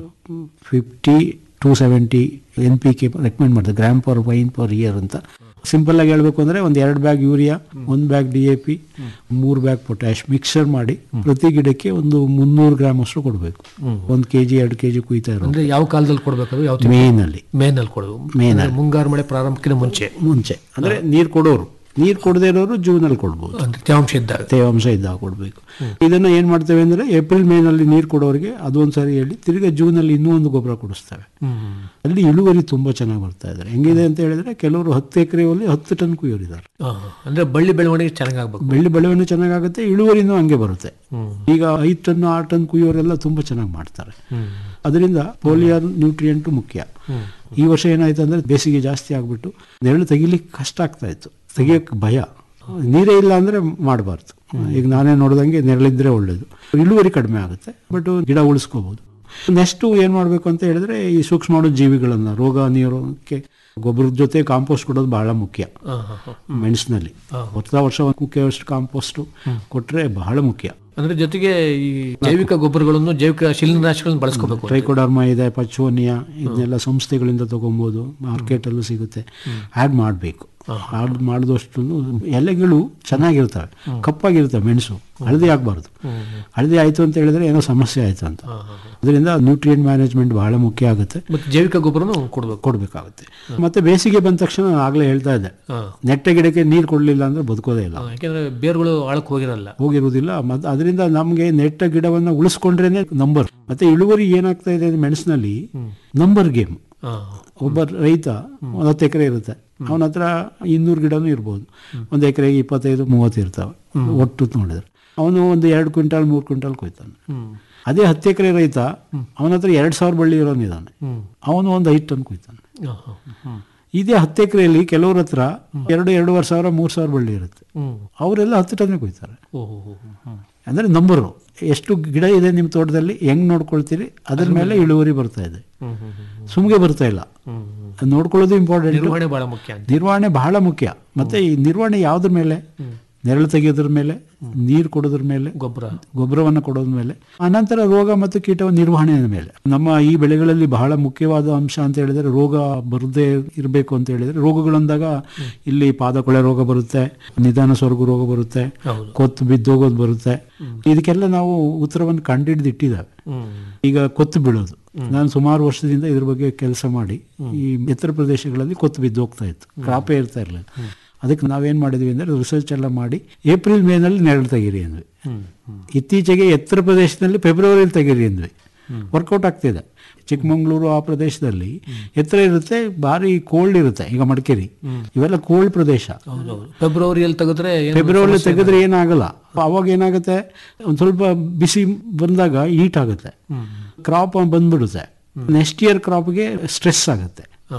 fifty two seventy N P K recommend ಮಾಡ್ತಾರೆ gram per vine per year ಅಂತ ಸಿಂಪಲ್ ಆಗಿ ಹೇಳ್ಬೇಕು ಅಂದ್ರೆ ಒಂದು ಎರಡು ಬ್ಯಾಗ್ ಯೂರಿಯಾ ಒಂದು ಬ್ಯಾಗ್ ಡಿ ಎ ಪಿ ಮೂರು ಬ್ಯಾಗ್ ಪೊಟ್ಯಾಶ್ ಮಿಕ್ಸರ್ ಮಾಡಿ ಪ್ರತಿ ಗಿಡಕ್ಕೆ ಒಂದು ಮುನ್ನೂರು ಗ್ರಾಮ್ ಅಷ್ಟು ಕೊಡಬೇಕು ಒಂದು ಕೆ ಜಿ ಎರಡು ಕೆ ಜಿ ಕುಯ್ತಾ ಇರೋದು ಅಂದ್ರೆ ಯಾವ ಕಾಲದಲ್ಲಿ ಕೊಡ್ಬೇಕು ಯಾವ ಮೇನಲ್ಲಿ ಮೇನಲ್ಲಿ ಕೊಡಬೇಕು ಮೇನಲ್ಲಿ. ಅಂದ್ರೆ ಮುಂಗಾರು ಮಳೆ ಪ್ರಾರಂಭಕ್ಕಿಂತ ಮುಂಚೆ ಮುಂಚೆ ಅಂದ್ರೆ ನೀರು ಕೊಡೋರು ನೀರು ಕೊಡದೇ ಇರೋರು ಜೂನಲ್ಲಿ ಕೊಡ್ಬೋದು ಅಂದ್ರೆ ತೇವಾಂಶ ಇದ್ದಾಗ ತೇವಾಂಶ ಇದ್ದಾಗ ಕೊಡಬೇಕು ಇದನ್ನ ಏನ್ ಮಾಡ್ತೇವೆ ಅಂದ್ರೆ ಏಪ್ರಿಲ್ ಮೇನಲ್ಲಿ ನೀರು ಕೊಡೋರಿಗೆ ಅದೊಂದ್ಸರಿ ಹೇಳಿ ತಿರ್ಗಾ ಜೂನಲ್ಲಿ ಇನ್ನೂ ಒಂದು ಗೊಬ್ಬರ ಕೊಡಿಸ್ತೇವೆ ಅಲ್ಲಿ ಇಳುವರಿ ತುಂಬಾ ಚೆನ್ನಾಗಿ ಬರ್ತಾ ಇದ್ದಾರೆ ಹೆಂಗಿದೆ ಅಂತ ಹೇಳಿದ್ರೆ ಕೆಲವರು ಹತ್ತು ಎಕರೆಯಲ್ಲಿ ಹತ್ತು ಟನ್ ಕುಯ್ಯೋರಿದ್ದಾರೆ ಆ, ಅಂದ್ರೆ ಬಳ್ಳಿ ಬೆಳವಣಿಗೆ ಚೆನ್ನಾಗಾಗ್ಬೇಕು ಬೆಳ್ಳಿ ಬೆಳವಣಿಗೆ ಚೆನ್ನಾಗಾಗುತ್ತೆ ಇಳುವರಿನೂ ಹಂಗೆ ಬರುತ್ತೆ ಈಗ ಐದು ಟನ್ ಆರು ಟನ್ ಕುಯ್ಯೋರೆಲ್ಲ ತುಂಬಾ ಚೆನ್ನಾಗಿ ಮಾಡ್ತಾರೆ ಅದರಿಂದ ಪೋಲಿಯರ್ ನ್ಯೂಟ್ರಿಯೆಂಟ್ ಮುಖ್ಯ ಈ ವರ್ಷ ಏನಾಯ್ತು ಅಂದ್ರೆ ಬೇಸಿಗೆ ಜಾಸ್ತಿ ಆಗ್ಬಿಟ್ಟು ನೆರಳು ತೆಗಿಲಿಕ್ಕೆ ಕಷ್ಟ ಆಗ್ತಾ ಇತ್ತು ತೆಗಿಯಕ್ಕೆ ಭಯ ನೀರೇ ಇಲ್ಲ ಅಂದ್ರೆ ಮಾಡಬಾರ್ದು ಈಗ ನಾನೇ ನೋಡ್ದಂಗೆ ನೆರಳಿದ್ರೆ ಒಳ್ಳೇದು ಇಳುವರಿ ಕಡಿಮೆ ಆಗುತ್ತೆ ಬಟ್ ಗಿಡ ಉಳಿಸ್ಕೋಬಹುದು ನೆಕ್ಸ್ಟ್ ಏನ್ ಮಾಡ್ಬೇಕು ಅಂತ ಹೇಳಿದ್ರೆ ಈ ಸೂಕ್ಷ್ಮಾಣು ಜೀವಿಗಳನ್ನ ರೋಗ ನೀರೋಕ್ಕೆ ಗೊಬ್ಬರದ ಜೊತೆ ಕಾಂಪೋಸ್ಟ್ ಕೊಡೋದು ಬಹಳ ಮುಖ್ಯ ಮೆಣಸಿನಲ್ಲಿ ವರ್ಷ ವರ್ಷ ಒಂದು ಕುಕ್ಕೆಯಷ್ಟು ಕಾಂಪೋಸ್ಟ್ ಕೊಟ್ರೆ ಬಹಳ ಮುಖ್ಯ ಅಂದ್ರೆ ಜೊತೆಗೆ ಈ ಜೈವಿಕ ಗೊಬ್ಬರಗಳನ್ನು ಜೈವಿಕ ಶಿಲೀನಾಶಗಳನ್ನು ಬಳಸ್ಕೋಬೇಕು ಟ್ರೈಕೋಡರ್ಮಾ ಇದೆ ಪಚೋನಿಯಾ ಇದನ್ನೆಲ್ಲ ಸಂಸ್ಥೆಗಳಿಂದ ತಗೊಬೋದು ಮಾರ್ಕೆಟಲ್ಲೂ ಸಿಗುತ್ತೆ ಆ್ಯಡ್ ಮಾಡಬೇಕು ಆಡ್ ಮಾಡಿದಷ್ಟು ಎಲೆಗಳು ಚೆನ್ನಾಗಿರ್ತವೆ ಕಪ್ಪಾಗಿರ್ತವೆ ಮೆಣಸು ಹಳದಿ ಆಗಬಾರ್ದು ಹಳದಿ ಆಯಿತು ಅಂತ ಹೇಳಿದ್ರೆ ಏನೋ ಸಮಸ್ಯೆ ಆಯಿತು ಅಂತ ಅದರಿಂದ ನ್ಯೂಟ್ರಿಯೆಂಟ್ ಮ್ಯಾನೇಜ್ಮೆಂಟ್ ಬಹಳ ಮುಖ್ಯ ಆಗುತ್ತೆ ಮತ್ತೆ ಜೈವಿಕ ಗೊಬ್ಬರನು ಕೊಡ್ಬೇಕು ಕೊಡಬೇಕಾಗುತ್ತೆ ಮತ್ತೆ ಬೇಸಿಗೆ ಬಂದ ತಕ್ಷಣ ಆಗಲೇ ಹೇಳ್ತಾ ಇದ್ದೆ ನೆಟ್ಟ ಗಿಡಕ್ಕೆ ನೀರು ಕೊಡಲಿಲ್ಲ ಅಂದ್ರೆ ಬದುಕೋದೇ ಇಲ್ಲ ಯಾಕೆಂದ್ರೆ ಬೇರುಗಳು ಆಳಕ್ಕೆ ಹೋಗಿರಲ್ಲ ಹೋಗಿರುವುದಿಲ್ಲ ಮತ್ತೆ ಅದರಿಂದ ನಮಗೆ ನೆಟ್ಟ ಗಿಡವನ್ನ ಉಳಿಸ್ಕೊಂಡ್ರೇನೆ ನಂಬರ್ ಮತ್ತೆ ಇಳುವರಿ ಏನಾಗ್ತಾ ಇದೆ ಅಂದ್ರೆ ಮೆಣಸಿನಲ್ಲಿ ನಂಬರ್ ಗೇಮ್ ಒಬ್ಬ ರೈತ ಒಂದು ಹತ್ತು ಎಕರೆ ಇರುತ್ತೆ ಅವನ ಹತ್ರ ಇನ್ನೂರು ಗಿಡನೂ ಇರ್ಬೋದು ಒಂದು ಎಕರೆಗೆ ಇಪ್ಪತ್ತೈದು ಮೂವತ್ತು ಇರ್ತಾವೆ ಒಟ್ಟು ನೋಡಿದ್ರೆ ಅವನು ಒಂದು ಎರಡು ಕ್ವಿಂಟಾಲ್ ಮೂರು ಕ್ವಿಂಟಾಲ್ ಕೊಯ್ತಾನೆ ಅದೇ ಹತ್ತು ಎಕರೆ ರೈತ ಅವನ ಹತ್ರ ಎರಡು ಸಾವಿರ ಬಳ್ಳಿ ಇರೋನಿದ್ದಾನೆ ಅವನು ಒಂದು ಐದು ಟನ್ ಕೊಯ್ತಾನೆ ಇದೇ ಹತ್ತು ಎಕರೆಯಲ್ಲಿ ಕೆಲವ್ರ ಹತ್ರ ಎರಡು ಎರಡೂವರೆ ಸಾವಿರ ಮೂರು ಸಾವಿರ ಬಳ್ಳಿ ಇರುತ್ತೆ ಅವರೆಲ್ಲ ಹತ್ತು ಟನ್ ಕೊಯ್ತಾರೆ ಅಂದ್ರೆ ನಂಬರು ಎಷ್ಟು ಗಿಡ ಇದೆ ನಿಮ್ಮ ತೋಟದಲ್ಲಿ ಹೆಂಗ್ ನೋಡ್ಕೊಳ್ತೀರಿ ಅದ್ರ ಮೇಲೆ ಇಳುವರಿ ಬರ್ತಾ ಇದೆ ಸುಮ್ಗೆ ಬರ್ತಾ ಇಲ್ಲ ನೋಡ್ಕೊಳ್ಳೋದು ಇಂಪಾರ್ಟೆಂಟ್ ನಿರ್ವಹಣೆ ಬಹಳ ಮುಖ್ಯ ಅಂತ ನಿರ್ವಹಣೆ ಬಹಳ ಮುಖ್ಯ ಮತ್ತೆ ಈ ನಿರ್ವಹಣೆ ಯಾವ್ದ್ರ ಮೇಲೆ ನೆರಳು ತೆಗೆಯೋದ್ರ ಮೇಲೆ ನೀರು ಕೊಡೋದ್ರ ಮೇಲೆ ಗೊಬ್ಬರ ಗೊಬ್ಬರವನ್ನು ಕೊಡೋದ್ರ ಮೇಲೆ ಅನಂತರ ರೋಗ ಮತ್ತು ಕೀಟ ನಿರ್ವಹಣೆಯ ಮೇಲೆ ನಮ್ಮ ಈ ಬೆಳೆಗಳಲ್ಲಿ ಬಹಳ ಮುಖ್ಯವಾದ ಅಂಶ ಅಂತ ಹೇಳಿದ್ರೆ ರೋಗ ಬರದೇ ಇರಬೇಕು ಅಂತ ಹೇಳಿದ್ರೆ ರೋಗಗಳಂದಾಗ ಇಲ್ಲಿ ಪಾದಕೊಳೆ ರೋಗ ಬರುತ್ತೆ ನಿಧಾನ ಸ್ವರ್ಗ ರೋಗ ಬರುತ್ತೆ ಕೊತ್ತು ಬಿದ್ದೋಗೋದು ಬರುತ್ತೆ ಇದಕ್ಕೆಲ್ಲ ನಾವು ಉತ್ತರವನ್ನು ಕಂಡಿಡ್ದು ಇಟ್ಟಿದ್ದಾವೆ ಈಗ ಕೊತ್ತು ಬೀಳೋದು ನಾನು ಸುಮಾರು ವರ್ಷದಿಂದ ಇದ್ರ ಬಗ್ಗೆ ಕೆಲಸ ಮಾಡಿ ಈ ಎತ್ತರ ಪ್ರದೇಶಗಳಲ್ಲಿ ಕೊತ್ತು ಬಿದ್ದು ಹೋಗ್ತಾ ಇತ್ತು ಕ್ರಾಪೇ ಇರ್ತಾ ಇರಲಿಲ್ಲ ಅದಕ್ಕೆ ನಾವೇನ್ ಮಾಡಿದ್ವಿ ಅಂದ್ರೆ ರಿಸರ್ಚ್ ಎಲ್ಲ ಮಾಡಿ ಏಪ್ರಿಲ್ ಮೇನಲ್ಲಿ ನೆರಳು ತೆಗೀರಿ ಅಂದ್ವಿ ಇತ್ತೀಚೆಗೆ ಎತ್ತರ ಪ್ರದೇಶದಲ್ಲಿ ಫೆಬ್ರವರಿಲಿ ತೆಗೀರಿ ಅಂದ್ವಿ ವರ್ಕೌಟ್ ಆಗ್ತಿದೆ ಚಿಕ್ಕಮಂಗ್ಳೂರು ಆ ಪ್ರದೇಶದಲ್ಲಿ ಎತ್ತರ ಇರುತ್ತೆ ಭಾರಿ ಕೋಲ್ಡ್ ಇರುತ್ತೆ ಈಗ ಮಡಿಕೇರಿ ಇವೆಲ್ಲ ಕೋಲ್ಡ್ ಪ್ರದೇಶ ಫೆಬ್ರವರಿಯಲ್ಲಿ ತೆಗೆದ್ರೆ ಏನು ಫೆಬ್ರವರಿ ಸಮಸ್ಯೆ ತೆಗೆದ್ರೆ ಏನಾಗಲ್ಲ ಅವಾಗ ಏನಾಗುತ್ತೆ ಒಂದು ಸ್ವಲ್ಪ ಬಿಸಿ ಬಂದಾಗ ಹೀಟ್ ಆಗುತ್ತೆ ಕ್ರಾಪ್ ಬಂದ್ಬಿಡುತ್ತೆ ನೆಕ್ಸ್ಟ್ ಇಯರ್ ಕ್ರಾಪ್ಗೆ ಸ್ಟ್ರೆಸ್ ಆಗುತ್ತೆ ಹಾ.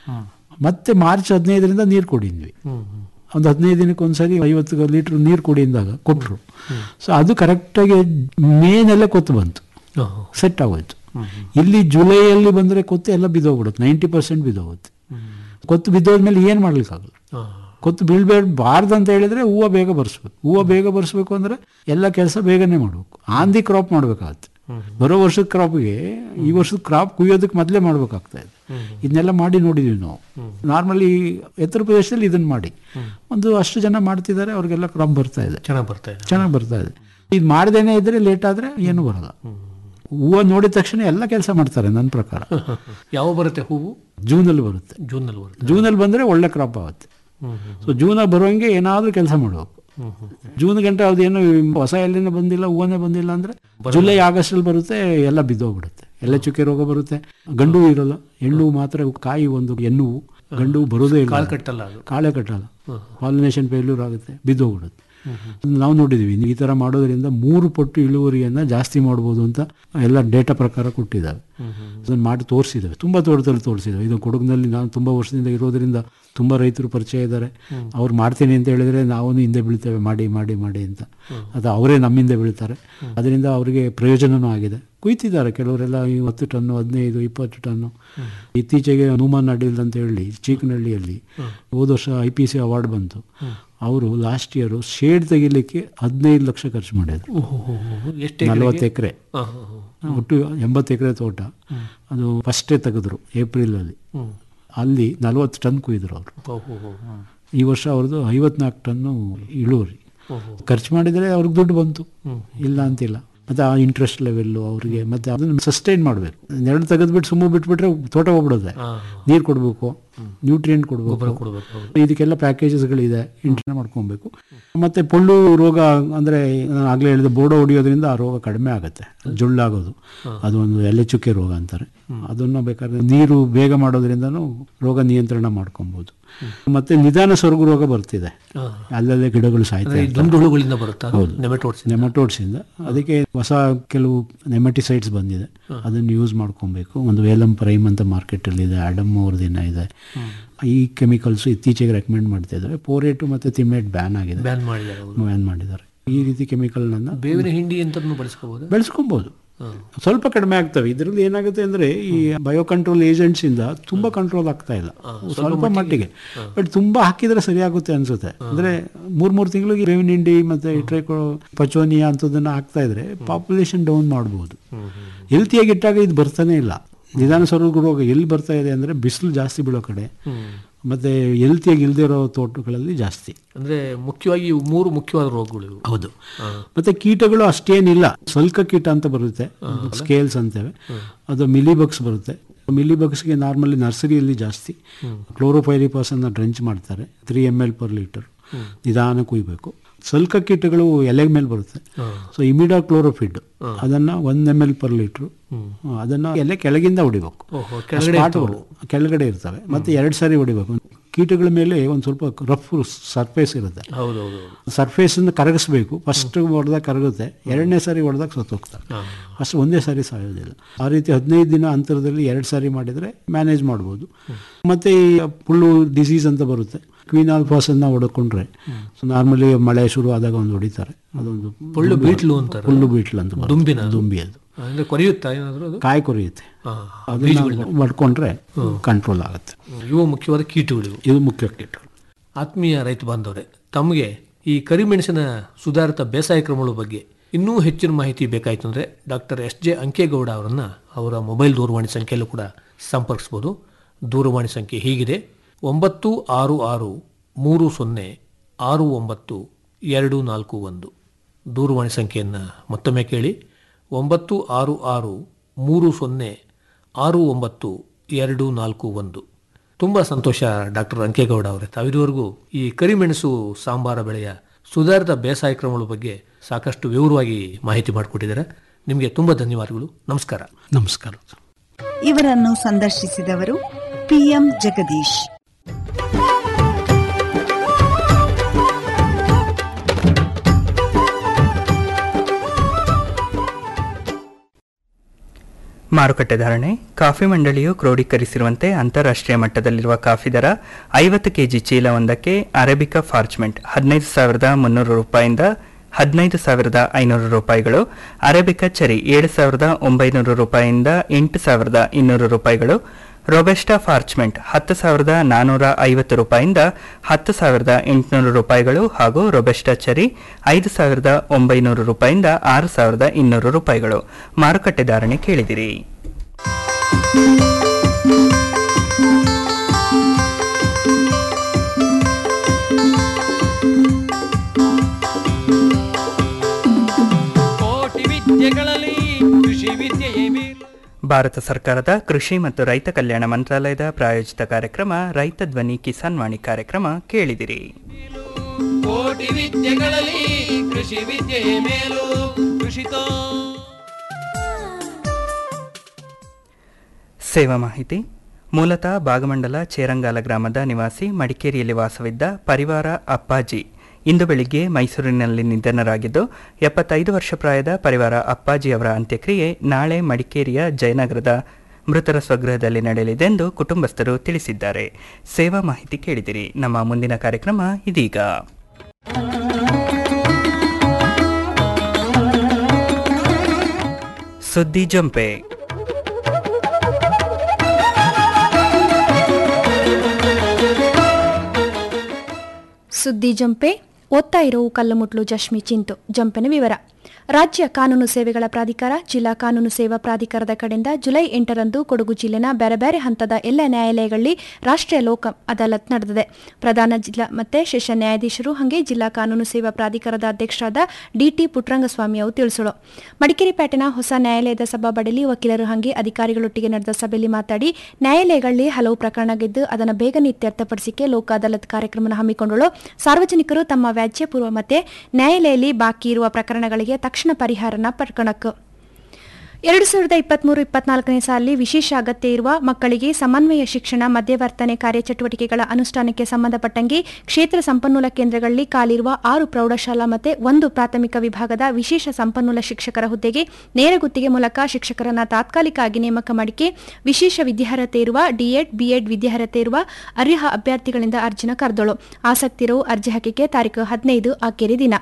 ಮತ್ತೆ ಮಾರ್ಚ್ ಹದಿನೈದರಿಂದ ನೀರು ಕೊಡಿದ್ವಿ ಒಂದು ಹದಿನೈದು ದಿನಕ್ಕೆ ಒಂದ್ಸರಿ ಐವತ್ತು ಲೀಟರ್ ನೀರು ಕೊಡಿ ಅಂದಾಗ ಕೊಟ್ಟರು ಸೊ ಅದು ಕರೆಕ್ಟಾಗಿ ಮೇನೆಲ್ಲ ಕೊತ್ತು ಬಂತು ಹಾ. ಸೆಟ್ ಆಗೋಯ್ತು ಇಲ್ಲಿ ಜುಲೈಯಲ್ಲಿ ಬಂದರೆ ಕೊತ್ತು ಎಲ್ಲ ಬಿದ್ದೋಗ್ಬಿಡುತ್ತೆ ನೈಂಟಿ ಪರ್ಸೆಂಟ್ ಬಿದ್ದೋಗುತ್ತೆ ಕೊತ್ತು ಬಿದ್ದೋದ್ಮೇಲೆ ಏನು ಮಾಡ್ಲಿಕ್ಕಾಗಲ್ಲ ಹಾ. ಕೊತ್ತು ಬೀಳ್ಬೇಡ್ಬಾರ್ದು ಅಂತ ಹೇಳಿದ್ರೆ ಹೂವು ಬೇಗ ಬರ್ಸ್ಬೇಕು ಹೂವು ಬೇಗ ಬರ್ಸ್ಬೇಕು ಅಂದ್ರೆ ಎಲ್ಲ ಕೆಲಸ ಬೇಗನೆ ಮಾಡ್ಬೇಕು ಆಂದಿ ಕ್ರಾಪ್ ಮಾಡ್ಬೇಕಾಗತ್ತೆ ಬರೋ ವರ್ಷದ ಕ್ರಾಪ್ಗೆ ಈ ವರ್ಷದ ಕ್ರಾಪ್ ಕುಯ್ಯೋದಕ್ಕೆ ಮೊದಲೇ ಮಾಡ್ಬೇಕಾಗ್ತಾ ಇದೆ ಇದನ್ನೆಲ್ಲ ಮಾಡಿ ನೋಡಿದೀವಿ ನಾವು ನಾರ್ಮಲಿ ಎತ್ತರ ಪ್ರದೇಶದಲ್ಲಿ ಇದನ್ನ ಮಾಡಿ ಒಂದು ಅಷ್ಟು ಜನ ಮಾಡ್ತಿದ್ದಾರೆ ಅವ್ರಿಗೆಲ್ಲ ಕ್ರಾಪ್ ಬರ್ತಾ ಇದೆ ಚೆನ್ನಾಗಿ ಬರ್ತಾ ಇದೆ ಚೆನ್ನಾಗಿ ಬರ್ತಾ ಇದೆ ಇದು ಮಾಡ್ದೇನೆ ಇದ್ರೆ ಲೇಟ್ ಆದ್ರೆ ಏನು ಬರಲ್ಲ ಹೂವು ನೋಡಿದ ತಕ್ಷಣ ಎಲ್ಲ ಕೆಲಸ ಮಾಡ್ತಾರೆ ನನ್ನ ಪ್ರಕಾರ ಯಾವ ಬರುತ್ತೆ ಹೂವು ಜೂನಲ್ಲಿ ಬರುತ್ತೆ ಜೂನ್ನಲ್ಲಿ ಬರುತ್ತೆ ಜೂನಲ್ಲಿ ಬಂದರೆ ಒಳ್ಳೆ ಕ್ರಾಪ್ ಆಗುತ್ತೆ ಸೊ ಜೂನಾಗ ಬರುವಂಗೆ ಏನಾದರೂ ಕೆಲಸ ಮಾಡಬೇಕು ಜೂನ್ ಗಂಟೆ ಅದೇನು ಹೊಸ ಎಲೆನೇ ಬಂದಿಲ್ಲ ಹೂವನೇ ಬಂದಿಲ್ಲ ಅಂದ್ರೆ ಜುಲೈ ಆಗಸ್ಟಲ್ಲಿ ಬರುತ್ತೆ ಎಲ್ಲ ಬಿದ್ದೋಗ್ಬಿಡುತ್ತೆ ಎಲ್ಲ ಚುಕ್ಕೆ ರೋಗ ಬರುತ್ತೆ ಗಂಡು ಇರಲ್ಲ ಹೆಣ್ಣು ಮಾತ್ರ ಕಾಯಿ ಒಂದು ಹೆಣ್ಣು ಗಂಡು ಬರೋದೇ ಇಲ್ಲ ಕಾಳು ಕಟ್ಟಲ್ಲ ಅದು ಕಾಳೆ ಕಟ್ಟಲ್ಲ ಪಾಲಿನೇಷನ್ ಫೇಲ್ಯೂರ್ ಆಗುತ್ತೆ ಬಿದ್ದೋಗ್ಬಿಡುತ್ತೆ ನಾವು ನೋಡಿದೀವಿ ಈ ತರ ಮಾಡೋದ್ರಿಂದ ಮೂರು ಪಟ್ಟು ಇಳುವರಿಯನ್ನ ಜಾಸ್ತಿ ಮಾಡ್ಬೋದು ಅಂತ ಎಲ್ಲ ಡೇಟಾ ಪ್ರಕಾರ ಕೊಟ್ಟಿದ್ದಾವೆ ಅದನ್ನ ಮಾಡಿ ತೋರಿಸಿದ್ದಾವೆ ತುಂಬಾ ತೋಟದಲ್ಲಿ ತೋರಿಸಿದ್ದಾವೆ ಇದು ಕೊಡಗಿನಲ್ಲಿ ನಾನು ತುಂಬಾ ವರ್ಷದಿಂದ ಇರೋದ್ರಿಂದ ತುಂಬಾ ರೈತರು ಪರಿಚಯ ಇದ್ದಾರೆ ಅವ್ರು ಮಾಡ್ತೀನಿ ಅಂತ ಹೇಳಿದ್ರೆ ನಾವು ಹಿಂದೆ ಬೀಳ್ತೇವೆ ಮಾಡಿ ಮಾಡಿ ಮಾಡಿ ಅಂತ ಅದು ಅವರೇ ನಮ್ಮಿಂದ ಬೀಳ್ತಾರೆ ಅದರಿಂದ ಅವರಿಗೆ ಪ್ರಯೋಜನನೂ ಆಗಿದೆ ಕುಯ್ತಿದ್ದಾರೆ ಕೆಲವರೆಲ್ಲ ಈ ಹತ್ತು ಟನ್ನು ಹದಿನೈದು ಇಪ್ಪತ್ತು ಟನ್ನು ಇತ್ತೀಚೆಗೆ ಹನುಮಾನ್ ಅಡಿಲ್ ಅಂತ ಹೇಳಿ ಚೀಕನಹಳ್ಳಿಯಲ್ಲಿ ಹೋದ ವರ್ಷ ಐ ಪಿ ಸಿ ಅವಾರ್ಡ್ ಬಂತು ಅವರು ಲಾಸ್ಟ್ ಇಯರು ಶೇಡ್ ತೆಗಿಲಿಕ್ಕೆ ಹದಿನೈದು ಲಕ್ಷ ಖರ್ಚು ಮಾಡಿದ್ರು ಎಷ್ಟು ಎಕರೆಗೆ? ನಲವತ್ತು ಎಕರೆ ಹಾ, ಹಾ, ಒಟ್ಟು ಎಂಬತ್ತು ಎಕರೆ ತೋಟ ಅದು ಫಸ್ಟೇ ತೆಗೆದ್ರು ಏಪ್ರಿಲಲ್ಲಿ ಅಲ್ಲಿ ನಲವತ್ತು ಟನ್ ಕುಯ್ದ್ರು ಅವರು ಓ, ಹೋ, ಹೋ. ಈ ವರ್ಷ ಅವ್ರದ್ದು ಐವತ್ನಾಲ್ಕು ಟನ್ನು ಇಳುವರಿ ಖರ್ಚು ಮಾಡಿದರೆ ಅವ್ರಿಗೆ ದುಡ್ಡು ಬಂತು ಇಲ್ಲ ಅಂತಿಲ್ಲ ಮತ್ತೆ ಆ ಇಂಟ್ರೆಸ್ಟ್ ಲೆವೆಲ್ಲು ಅವ್ರಿಗೆ ಮತ್ತೆ ಅದನ್ನು ಸಸ್ಟೈನ್ ಮಾಡಬೇಕು ನೆರಳು ತೆಗೆದ್ಬಿಟ್ಟು ಸುಮ್ಮ ಬಿಟ್ಬಿಟ್ರೆ ತೋಟ ಹೋಗ್ಬಿಡುತ್ತೆ ನೀರು ಕೊಡಬೇಕು ನ್ಯೂಟ್ರಿಯೆಂಟ್ ಕೊಡಬೇಕು ಕೊಡ್ಬೇಕು, ಇದಕ್ಕೆಲ್ಲ ಪ್ಯಾಕೇಜಸ್ಗಳಿದೆ ಇಂಟರ್ನೆ ಮಾಡ್ಕೊಬೇಕು ಮತ್ತೆ ಪೊಳ್ಳು ರೋಗ ಅಂದರೆ ನಾನು ಆಗಲೇ ಹೇಳಿದ ಬೋರ್ಡೋ ಹೊಡಿಯೋದ್ರಿಂದ ಆ ರೋಗ ಕಡಿಮೆ ಆಗುತ್ತೆ ಜೊಳ್ಳಾಗೋದು ಅದು ಒಂದು ಎಲೆ ಚುಕ್ಕೆ ರೋಗ ಅಂತಾರೆ ಅದನ್ನು ಬೇಕಾದ್ರೆ ನೀರು ಬೇಗ ಮಾಡೋದ್ರಿಂದನೂ ರೋಗ ನಿಯಂತ್ರಣ ಮಾಡ್ಕೊಬೋದು ಮತ್ತೆ ನಿಧಾನ ಸೊರಗು ರೋಗ ಬರ್ತಿದೆ ಅಲ್ಲಲ್ಲೇ ಗಿಡಗಳು ಸಾಯ್ತಾ ಅಂದ್ರೆ ಈ ಇರ್ತವೆ. ದುಂಡು ಹುಳುಗಳಿಂದ ಬರುತ್ತಾ ಹೌದು ನೆಮೆಟೋಡ್ಸ್ ನೆಮಟೋಡ್ಸ್ ಇಂದ ಅದಕ್ಕೆ ಹೊಸ ಕೆಲವು ನೆಮಟಿಸೈಡ್ಸ್ ಬಂದಿದೆ ಅದನ್ನು ಯೂಸ್ ಮಾಡ್ಕೊಬೇಕು ಒಂದು ವೇಲಂ ಪ್ರೈಮ್ ಅಂತ ಮಾರ್ಕೆಟ್ ಅಲ್ಲಿ ಇದೆ ಅಡಮ್ ಅವ್ರದಿನ ಇದೆ ಈ ಕೆಮಿಕಲ್ಸ್ ಇತ್ತೀಚೆಗೆ ರೆಕಮೆಂಡ್ ಮಾಡ್ತಾ ಇದ್ದಾರೆ ಪೋರೇಟು ಮತ್ತೆ ತಿಮೇಟ್ ಬ್ಯಾನ್ ಆಗಿದೆ ಬ್ಯಾನ್ ಮಾಡಿದ್ದಾರೆ ಅವರು. ಬ್ಯಾನ್ ಮಾಡಿದ್ದಾರೆ ಈ ರೀತಿ ಕೆಮಿಕಲ್ನ ಬೇವಿನ ಹಿಂಡಿ ಅಂತ ಬಳಸ್ಕೋಬಹುದು ಬೆಳೆಸ್ಕೊಬೋದು ಸ್ವಲ್ಪ ಕಡಿಮೆ ಆಗ್ತವೆ ಇದರಲ್ಲಿ ಏನಾಗುತ್ತೆ ಅಂದ್ರೆ ಈ ಬಯೋ ಕಂಟ್ರೋಲ್ ಏಜೆಂಟ್ಸ್ ಇಂದ ತುಂಬಾ ಕಂಟ್ರೋಲ್ ಆಗ್ತಾ ಇಲ್ಲ ಸ್ವಲ್ಪ ಮಟ್ಟಿಗೆ ಬಟ್ ತುಂಬಾ ಹಾಕಿದ್ರೆ ಸರಿಯಾಗುತ್ತೆ ಅನ್ಸುತ್ತೆ ಅಂದ್ರೆ ಮೂರ್ ಮೂರ್ ತಿಂಗಳಿಗೆ ಬೇವಿನ ಹಿಂಡಿ ಮತ್ತೆ ಟ್ರೈಕೋ ಪಚೋನಿಯಾ ಅಂತದನ್ನ ಹಾಕ್ತಾ ಇದ್ರೆ ಪಾಪ್ಯುಲೇಷನ್ ಡೌನ್ ಮಾಡಬಹುದು ಹೆಲ್ತಿಯಾಗಿ ಇಟ್ಟಾಗ ಇದು ಬರ್ತಾನೆ ಇಲ್ಲ ನಿಧಾನ ಸ್ವರ್ಗ ರೋಗ ಎಲ್ಲಿ ಬರ್ತಾ ಇದೆ ಅಂದ್ರೆ ಬಿಸಿಲು ಜಾಸ್ತಿ ಬೀಳೋ ಕಡೆ ಮತ್ತೆ ಹೆಲ್ತಿಯಾಗಿ ಇಲ್ದೇ ಇರೋ ತೋಟಗಳಲ್ಲಿ ಜಾಸ್ತಿ ಅಂದ್ರೆ ಮುಖ್ಯವಾಗಿ ಇವು ಮೂರು ಮುಖ್ಯವಾದ ರೋಗಗಳು ಇವು ಹೌದು ಮತ್ತೆ ಕೀಟಗಳು ಅಷ್ಟೇನಿಲ್ಲ ಸ್ವಲ್ಪ ಕೀಟ ಅಂತ ಬರುತ್ತೆ ಸ್ಕೇಲ್ಸ್ ಅಂತೇವೆ ಅದು ಮಿಲಿಬಗ್ಸ್ ಬರುತ್ತೆ ಮಿಲಿಬಗ್ಸ್ಗೆ ನಾರ್ಮಲಿ ನರ್ಸರಿಯಲ್ಲಿ ಜಾಸ್ತಿ ಕ್ಲೋರೋಫೈರಿಪಾಸ್ ಅನ್ನ ಡ್ರೆಂಚ್ ಮಾಡ್ತಾರೆ three M L per litre ನಿಧಾನ ಕುಯ್ಬೇಕು ಸ್ವಲ್ಪ ಕೀಟಗಳು ಎಲೆ ಮೇಲೆ ಬರುತ್ತೆ ಸೊ ಇಮಿಡಾ ಕ್ಲೋರೋಫಿಡ್ ಅದನ್ನ ಒಂದ್ ಎಮ್ ಎಲ್ ಪರ್ ಲೀಟ್ರು ಅದನ್ನ ಎಲೆ ಕೆಳಗಿಂದ ಹೊಡಿಬೇಕು ಓಹೋ, ಕೆಳಗಡೆ Spot ಗಳು ಕೆಳಗಡೆ ಇರ್ತವೆ ಮತ್ತೆ ಎರಡು ಸಾರಿ ಹೊಡಿಬೇಕು ಕೀಟಗಳ ಮೇಲೆ ಒಂದು ಸ್ವಲ್ಪ ರಫ್ ಸರ್ಫೇಸ್ ಇರುತ್ತೆ ಹೌದೌದು ಸರ್ಫೇಸ್ ಕರಗಿಸ್ಬೇಕು ಫಸ್ಟ್ ಹೊಡೆದಾಗ ಕರಗುತ್ತೆ ಎರಡನೇ ಸಾರಿ ಹೊಡೆದಾಗ ಸತ್ತೋಗ್ತಾರೆ ಫಸ್ಟ್ ಒಂದೇ ಸಾರಿ ಸಾಯೋದಿಲ್ಲ ಆ ರೀತಿ ಹದಿನೈದು ದಿನ ಅಂತರದಲ್ಲಿ ಎರಡು ಸಾರಿ ಮಾಡಿದರೆ ಮ್ಯಾನೇಜ್ ಮಾಡ್ಬೋದು ಮತ್ತೆ ಈ ಪುಳ್ಳು ಡಿಸೀಸ್ ಅಂತ ಬರುತ್ತೆ ಕ್ವೀನ್ ಆಲ್ಫಾಸ್ ಅನ್ನ ಹೊಡ್ಕೊಂಡ್ರೆ ನಾರ್ಮಲಿ ಮಳೆ ಶುರು ಆದಾಗ ಒಂದು ಹೊಡಿತಾರೆ ಅದೊಂದು ಪುಳ್ಳು ಬೀಟ್ಲು ಅಂತಾರೆ. ಪುಳ್ಳು ಬೀಟ್ಲು ಅಂತ ಬರುತ್ತೆ. ದುಂಬಿನ? ದುಂಬಿ ಅದು ಅಂದ್ರೆ ಕೊರೆಯುತ್ತಾ ಏನಾದ್ರು ಅದು ಕಾಯಿ ಕೊರಿಯುತ್ತೆ ಹಾ. ಅದನ್ನ ಮಾಡ್ಕೊಂಡ್ರೆ ಕಂಟ್ರೋಲ್ ಆಗುತ್ತೆ ಇವು ಮುಖ್ಯವಾದ ಕೀಟಗಳು ಇವು. ಇದು ಮುಖ್ಯ ಕೀಟಗಳು ಆತ್ಮೀಯ ರೈತ ಬಾಂಧವರೇ ತಮಗೆ ಈ ಕರಿಮೆಣಸಿನ ಸುಧಾರಿತ ಬೇಸಾಯ ಕ್ರಮಗಳ ಬಗ್ಗೆ ಇನ್ನೂ ಹೆಚ್ಚಿನ ಮಾಹಿತಿ ಬೇಕಾಯಿತು ಅಂದರೆ ಡಾಕ್ಟರ್ ಎಸ್ ಜೆ ಅಂಕೇಗೌಡ ಅವರನ್ನು ಅವರ ಮೊಬೈಲ್ ದೂರವಾಣಿ ಸಂಖ್ಯೆಯಲ್ಲೂ ಕೂಡ ಸಂಪರ್ಕಿಸ್ಬೋದು ದೂರವಾಣಿ ಸಂಖ್ಯೆ ಹೀಗಿದೆ ಒಂಬತ್ತು ಆರು ಆರು ಮೂರು ಸೊನ್ನೆ ಆರು ಒಂಬತ್ತು ಎರಡು ನಾಲ್ಕು ಒಂದು ದೂರವಾಣಿ ಸಂಖ್ಯೆಯನ್ನು ಮತ್ತೊಮ್ಮೆ ಕೇಳಿ ಒಂಬತ್ತು ಆರು ಆರು ಮೂರು ಸೊನ್ನೆ ಆರು ಒಂಬತ್ತು ಎರಡು ನಾಲ್ಕು ಒಂದು ತುಂಬ ಸಂತೋಷ ಡಾಕ್ಟರ್ ರಂಕೇಗೌಡ ಅವರೇ ತಾವಿರುವರೆಗೂ ಈ ಕರಿಮೆಣಸು ಸಾಂಬಾರ ಬೆಳೆಯ ಸುಧಾರಿತ ಬೇಸಾಯ ಕ್ರಮಗಳ ಬಗ್ಗೆ ಸಾಕಷ್ಟು ವಿವರವಾಗಿ ಮಾಹಿತಿ ಮಾಡಿಕೊಟ್ಟಿದ್ದಾರೆ ನಿಮಗೆ ತುಂಬ ಧನ್ಯವಾದಗಳು ನಮಸ್ಕಾರ ನಮಸ್ಕಾರ ಇವರನ್ನು ಸಂದರ್ಶಿಸಿದವರು ಪಿಎಂ ಜಗದೀಶ್ ಮಾರುಕಟ್ಟೆ ಧಾರಣೆ ಕಾಫಿ ಮಂಡಳಿಯು ಕ್ರೋಢೀಕರಿಸಿರುವಂತೆ ಅಂತಾರಾಷ್ಟ್ರೀಯ ಮಟ್ಟದಲ್ಲಿರುವ ಕಾಫಿ ದರ ಐವತ್ತು ಕೆಜಿ ಚೀಲವೊಂದಕ್ಕೆ ಅರೇಬಿಕಾ ಫಾರ್ಚ್ಮೆಂಟ್ ಹದಿನೈದು ಸಾವಿರದ ಮುನ್ನೂರು ರೂಪಾಯಿಂದ ಹದಿನೈದು ಸಾವಿರದ ಐನೂರು ರೂಪಾಯಿಗಳು ಅರೇಬಿಕಾ ಚರಿ ಏಳು ಸಾವಿರದ ಒಂಬೈನೂರು ರೂಪಾಯಿಯಿಂದ ಎಂಟು ಸಾವಿರದ ಇನ್ನೂರು ರೂಪಾಯಿಗಳು ರೊಬೆಸ್ಟಾ ಫಾರ್ಚ್ಮೆಂಟ್ ಹತ್ತು ಸಾವಿರದ ನಾನ್ನೂರ ಐವತ್ತು ರೂಪಾಯಿಂದ ಹತ್ತು ಸಾವಿರದ ಎಂಟುನೂರು ರೂಪಾಯಿಗಳು ಹಾಗೂ ರೊಬೆಸ್ಟಾ ಚರಿ ಐದು ಸಾವಿರದ ಒಂಬೈನೂರು ರೂಪಾಯಿಂದ ಆರು ಸಾವಿರದ ಇನ್ನೂರು ರೂಪಾಯಿಗಳು ಮಾರುಕಟ್ಟೆ ಧಾರಣೆ ಕೇಳಿದಿರಿ ಕೋಟಿ ವಿದ್ಯೆಗಳಲ್ಲಿ ಕೃಷಿ ವಿದ್ಯೆಯೇ ಮೇಲು ಭಾರತ ಸರ್ಕಾರದ ಕೃಷಿ ಮತ್ತು ರೈತ ಕಲ್ಯಾಣ ಮಂತ್ರಾಲಯದ ಪ್ರಾಯೋಜಿತ ಕಾರ್ಯಕ್ರಮ ರೈತ ಧ್ವನಿ ಕಿಸಾನ್ ವಾಣಿ ಕಾರ್ಯಕ್ರಮ ಕೇಳಿದಿರಿ ಕೋಟಿ ವಿದ್ಯೆಗಳಲ್ಲಿ ಕೃಷಿ ವಿದ್ಯೆಯೇ ಮೇಲು ಕೃಷಿತೋ ಸೇವಾ ಮಾಹಿತಿ ಮೂಲತಃ ಭಾಗಮಂಡಲ ಚೇರಂಗಾಲ ಗ್ರಾಮದ ನಿವಾಸಿ ಮಡಿಕೇರಿಯಲ್ಲಿ ವಾಸವಿದ್ದ ಪರಿವಾರ ಅಪ್ಪಾಜಿ ಇಂದು ಬೆಳಿಗ್ಗೆ ಮೈಸೂರಿನಲ್ಲಿ ನಿಧನರಾಗಿದ್ದು ಎಪ್ಪತ್ತೈದು ವರ್ಷ ಪ್ರಾಯದ ಪರಿವಾರ ಅಪ್ಪಾಜಿ ಅವರ ಅಂತ್ಯಕ್ರಿಯೆ ನಾಳೆ ಮಡಿಕೇರಿಯ ಜಯನಗರದ ಮೃತರ ಸ್ವಗೃಹದಲ್ಲಿ ನಡೆಯಲಿದೆಂದು ಕುಟುಂಬಸ್ಥರು ತಿಳಿಸಿದ್ದಾರೆ ಸೇವಾ ಮಾಹಿತಿ ಕೇಳಿದಿರಿ ನಮ್ಮ ಮುಂದಿನ ಕಾರ್ಯಕ್ರಮ ಇದೀಗ ಸುದ್ದಿ ಜಂಪೆ ಸುದ್ದಿ ಜಂಪೆ ಓದ್ತಾ ಇರೋ ಕಲ್ಲುಮುಟ್ಲು ಜಶ್ಮಿ ಚಿಂತು ಜಂಪಿನ ವಿವರ ರಾಜ್ಯ ಕಾನೂನು ಸೇವೆಗಳ ಪ್ರಾಧಿಕಾರ ಜಿಲ್ಲಾ ಕಾನೂನು ಸೇವಾ ಪ್ರಾಧಿಕಾರದ ಕಡೆಯಿಂದ ಜುಲೈ ಎಂಟರಂದು ಕೊಡಗು ಜಿಲ್ಲೆನ ಬೇರೆ ಬೇರೆ ಹಂತದ ಎಲ್ಲ ನ್ಯಾಯಾಲಯಗಳಲ್ಲಿ ರಾಷ್ಟ್ರೀಯ ಲೋಕ ಅದಾಲತ್ ನಡೆದಿದೆ ಪ್ರಧಾನ ಜಿಲ್ಲಾ ಮತ್ತೆ ಸೆಷನ್ ನ್ಯಾಯಾಧೀಶರು ಹಾಗೆ ಜಿಲ್ಲಾ ಕಾನೂನು ಸೇವಾ ಪ್ರಾಧಿಕಾರದ ಅಧ್ಯಕ್ಷರಾದ ಡಿಟಿ ಪುಟ್ರಂಗಸ್ವಾಮಿ ಅವರು ತಿಳಿಸಲು ಮಡಿಕೇರಿ ಪೇಟೆನ ಹೊಸ ನ್ಯಾಯಾಲಯದ ಸಭಾಬಡಲಿ ವಕೀಲರು ಹಾಗೆ ಅಧಿಕಾರಿಗಳೊಟ್ಟಿಗೆ ನಡೆದ ಸಭೆಯಲ್ಲಿ ಮಾತಾಡಿ ನ್ಯಾಯಾಲಯಗಳಲ್ಲಿ ಹಲವು ಪ್ರಕರಣಗಳಿದ್ದು ಅದನ್ನು ಬೇಗನೆ ಇತ್ಯರ್ಥಪಡಿಸಿಕೆ ಲೋಕ ಅದಾಲತ್ ಕಾರ್ಯಕ್ರಮ ಹಮ್ಮಿಕೊಂಡಳು ಸಾರ್ವಜನಿಕರು ತಮ್ಮ ವ್ಯಾಜ್ಯಪೂರ್ವ ಮತ್ತೆ ನ್ಯಾಯಾಲಯದಲ್ಲಿ ಬಾಕಿ ಇರುವ ಪ್ರಕರಣಗಳಿಗೆ ತಕ್ಷಣ ಪರಿಹಾರನ ಪಡ್ಕಣಕ್ಕೆ ಎರಡು ಸಾವಿರದ ಇಪ್ಪತ್ಮೂರು ಇಪ್ಪತ್ನಾಲ್ಕನೇ ಸಾಲಿನಲ್ಲಿ ವಿಶೇಷ ಅಗತ್ಯ ಇರುವ ಮಕ್ಕಳಿಗೆ ಸಮನ್ವಯ ಶಿಕ್ಷಣ ಮಧ್ಯವರ್ತನೆ ಕಾರ್ಯಚಟುವಟಿಕೆಗಳ ಅನುಷ್ಠಾನಕ್ಕೆ ಸಂಬಂಧಪಟ್ಟಂಗೆ ಕ್ಷೇತ್ರ ಸಂಪನ್ಮೂಲ ಕೇಂದ್ರಗಳಲ್ಲಿ ಕಾಲಿರುವ ಆರು ಪ್ರೌಢಶಾಲಾ ಮತ್ತು ಒಂದು ಪ್ರಾಥಮಿಕ ವಿಭಾಗದ ವಿಶೇಷ ಸಂಪನ್ಮೂಲ ಶಿಕ್ಷಕರ ಹುದ್ದೆಗೆ ನೇರ ಗುತ್ತಿಗೆ ಮೂಲಕ ಶಿಕ್ಷಕರನ್ನ ತಾತ್ಕಾಲಿಕವಾಗಿ ನೇಮಕ ಮಾಡಿಕೆ ವಿಶೇಷ ವಿದ್ಯಾರ್ಹತೆ ಇರುವ ಡಿಎಡ್ ಬಿಎಡ್ ವಿದ್ಯಾರ್ಹತೆ ಇರುವ ಅರ್ಹ ಅಭ್ಯರ್ಥಿಗಳಿಂದ ಅರ್ಜಿನ ಕರೆದಳು ಆಸಕ್ತಿ ಇರುವ ಅರ್ಜಿ ಹಾಕಿಕೆ ತಾರೀಕು ಹದಿನೈದು ಆಕೆರೆ ದಿನ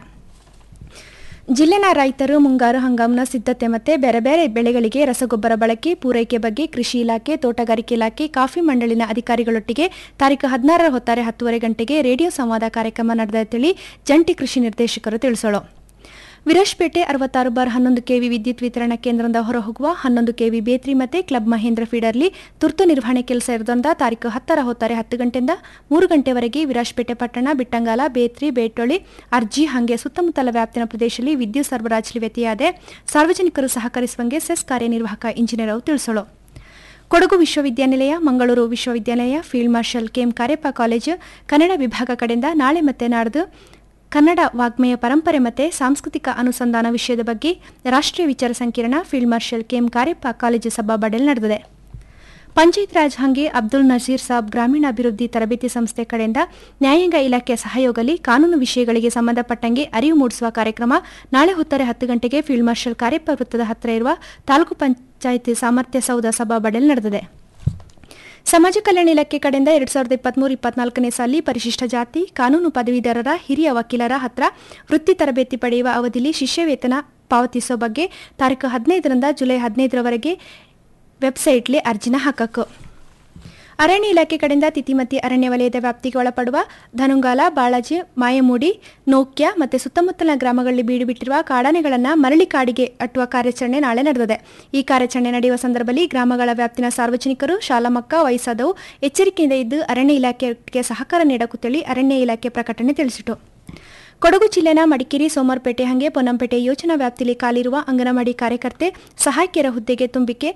ಜಿಲ್ಲೆನ ರೈತರು ಮುಂಗಾರು ಹಂಗಾಮಿನ ಸಿದ್ಧತೆ ಮತ್ತೆ ಬೇರೆ ಬೇರೆ ಬೆಳೆಗಳಿಗೆ ರಸಗೊಬ್ಬರ ಬಳಕೆ ಪೂರೈಕೆ ಬಗ್ಗೆ ಕೃಷಿ ಇಲಾಖೆ ತೋಟಗಾರಿಕೆ ಇಲಾಖೆ ಕಾಫಿ ಮಂಡಳಿನ ಅಧಿಕಾರಿಗಳೊಟ್ಟಿಗೆ ತಾರೀಕು ಹದಿನಾರರ ಹೊತ್ತಾರೆ ಹತ್ತುವರೆ ಗಂಟೆಗೆ ರೇಡಿಯೋ ಸಂವಾದ ಕಾರ್ಯಕ್ರಮ ನಡೆದ ತಿಳಿ ಜಂಟಿ ಕೃಷಿ ನಿರ್ದೇಶಕರು ತಿಳಿಸಲು ವಿರಾಜ್ಪೇಟೆ ಅರವತ್ತಾರು ಬಾರ್ ಹನ್ನೊಂದು ಕೆವಿ ವಿದ್ಯುತ್ ವಿತರಣಾ ಕೇಂದ್ರದಿಂದ ಹೊರಹೋಗುವ ಹನ್ನೊಂದು ಕೆವಿ ಬೇತ್ರಿ ಮತ್ತೆ ಕ್ಲಬ್ ಮಹೇಂದ್ರ ಫೀಡರ್ಲಿ ತುರ್ತು ನಿರ್ವಹಣೆ ಕೆಲಸ ಇರೋದ್ರಿಂದ ತಾರೀಕು ಹತ್ತರ ಹೊತ್ತಾರೆ ಹತ್ತು ಗಂಟೆಯಿಂದ ಮೂರು ಗಂಟೆವರೆಗೆ ವಿರಾಜ್ಪೇಟೆ ಪಟ್ಟಣ ಬಿಟ್ಟಂಗಾಲ ಬೇತ್ರಿ ಬೇಟೊಳಿ ಅರ್ಜಿ ಹಾಗೆ ಸುತ್ತಮುತ್ತಲ ವ್ಯಾಪ್ತಿನ ಪ್ರದೇಶದಲ್ಲಿ ವಿದ್ಯುತ್ ಸರಬರಾಜಲ್ಲಿ ವ್ಯತ್ಯಯಾದೆ ಸಾರ್ವಜನಿಕರು ಸಹಕರಿಸುವಂಗೆ ಸೆಸ್ ಕಾರ್ಯನಿರ್ವಾಹಕ ಇಂಜಿನಿಯರ್ ಅವರು ತಿಳಿಸಲು ಕೊಡಗು ವಿಶ್ವವಿದ್ಯಾನಿಲಯ ಮಂಗಳೂರು ವಿಶ್ವವಿದ್ಯಾಲಯ field marshal KM Cariappa college Kannada ವಿಭಾಗ ಕಡೆಯಿಂದ ನಾಳೆ ಮತ್ತೆ ನಾಡ್ದು ಕನ್ನಡ ವಾಗ್ಮಯ ಪರಂಪರೆ ಮತ್ತು ಸಾಂಸ್ಕೃತಿಕ ಅನುಸಂಧಾನ ವಿಷಯದ ಬಗ್ಗೆ ರಾಷ್ಟ್ರೀಯ ವಿಚಾರ ಸಂಕಿರಣ field marshal KM Cariappa college ಸಭಾಬಡಲ್ ನಡೆದಿದೆ ಪಂಚಾಯತ್ ರಾಜ್ ಹಂಗೆ ಅಬ್ದುಲ್ ನಜೀರ್ ಸಾಬ್ ಗ್ರಾಮೀಣಾಭಿವೃದ್ಧಿ ತರಬೇತಿ ಸಂಸ್ಥೆ ಕಡೆಯಿಂದ ನ್ಯಾಯಾಂಗ ಇಲಾಖೆ ಸಹಯೋಗದಲ್ಲಿ ಕಾನೂನು ವಿಷಯಗಳಿಗೆ ಸಂಬಂಧಪಟ್ಟಂಗೆ ಅರಿವು ಮೂಡಿಸುವ ಕಾರ್ಯಕ್ರಮ ನಾಳೆ ಹೊತ್ತಾರೆ ಹತ್ತು ಗಂಟೆಗೆ ಫೀಲ್ಡ್ ಮಾರ್ಷಲ್ ಕಾರ್ಯಪ್ಪ ವೃತ್ತದ ಹತ್ತಿರ ಇರುವ ತಾಲೂಕು ಪಂಚಾಯತ್ ಸಾಮರ್ಥ್ಯ ಸೌಧ ಸಭಾಬಡಲ್ ನಡೆದಿದೆ ಸಮಾಜ ಕಲ್ಯಾಣ ಇಲಾಖೆ ಕಡೆಯಿಂದ ಎರಡ್ ಸಾವಿರದ ಇಪ್ಪತ್ಮೂರು ಇಪ್ಪತ್ನಾಲ್ಕನೇ ಸಾಲಿ ಪರಿಶಿಷ್ಟ ಜಾತಿ ಕಾನೂನು ಪದವೀಧರರ ಹಿರಿಯ ವಕೀಲರ ಹತ್ರ ವೃತ್ತಿ ತರಬೇತಿ ಪಡೆಯುವ ಅವಧಿಯಲ್ಲಿ ಶಿಷ್ಯ ವೇತನ ಪಾವತಿಸೋ ಬಗ್ಗೆ ತಾರೀಕು ಹದಿನೈದರಿಂದ ಜುಲೈ ಹದಿನೈದರವರೆಗೆ ವೆಬ್ಸೈಟ್ಲಿ ಅರ್ಜಿನ ಹಾಕಕ್ಕೆ ಅರಣ್ಯ ಇಲಾಖೆ ಕಡೆಯಿಂದ ತಿತಿಮತಿ ಅರಣ್ಯ ವಲಯದ ವ್ಯಾಪ್ತಿಗೆ ಒಳಪಡುವ ಧನುಂಗಾಲ ಬಾಳಾಜಿ ಮಾಯಮೂಡಿ ನೋಕ್ಯ ಮತ್ತು ಸುತ್ತಮುತ್ತಲಿನ ಗ್ರಾಮಗಳಲ್ಲಿ ಬೀಡು ಬಿಟ್ಟಿರುವ ಕಾಡಾನೆಗಳನ್ನು ಮರಳಿ ಕಾಡಿಗೆ ಅಟ್ಟುವ ಕಾರ್ಯಾಚರಣೆ ನಾಳೆ ನಡೆದಿದೆ ಈ ಕಾರ್ಯಾಚರಣೆ ನಡೆಯುವ ಸಂದರ್ಭದಲ್ಲಿ ಗ್ರಾಮಗಳ ವ್ಯಾಪ್ತಿನ ಸಾರ್ವಜನಿಕರು ಶಾಲಾ ಮಕ್ಕ ವಯಸ್ಸಾದವು ಎಚ್ಚರಿಕೆಯಿಂದ ಇದ್ದು ಅರಣ್ಯ ಇಲಾಖೆಗೆ ಸಹಕಾರ ನೀಡಕುತ್ತೇಳಿ ಅರಣ್ಯ ಇಲಾಖೆ ಪ್ರಕಟಣೆ ತಿಳಿಸಿತು ಕೊಡಗು ಜಿಲ್ಲೆನ ಮಡಿಕೇರಿ ಸೋಮವಾರಪೇಟೆ ಹಾಗೆ ಪೊನ್ನಂಪೇಟೆ ಯೋಜನಾ ವ್ಯಾಪ್ತಿಯಲ್ಲಿ ಕಾಲಿರುವ ಅಂಗನವಾಡಿ ಕಾರ್ಯಕರ್ತೆ ಸಹಾಯಕಿಯರ ಹುದ್ದೆಗೆ ತುಂಬಿಕೆ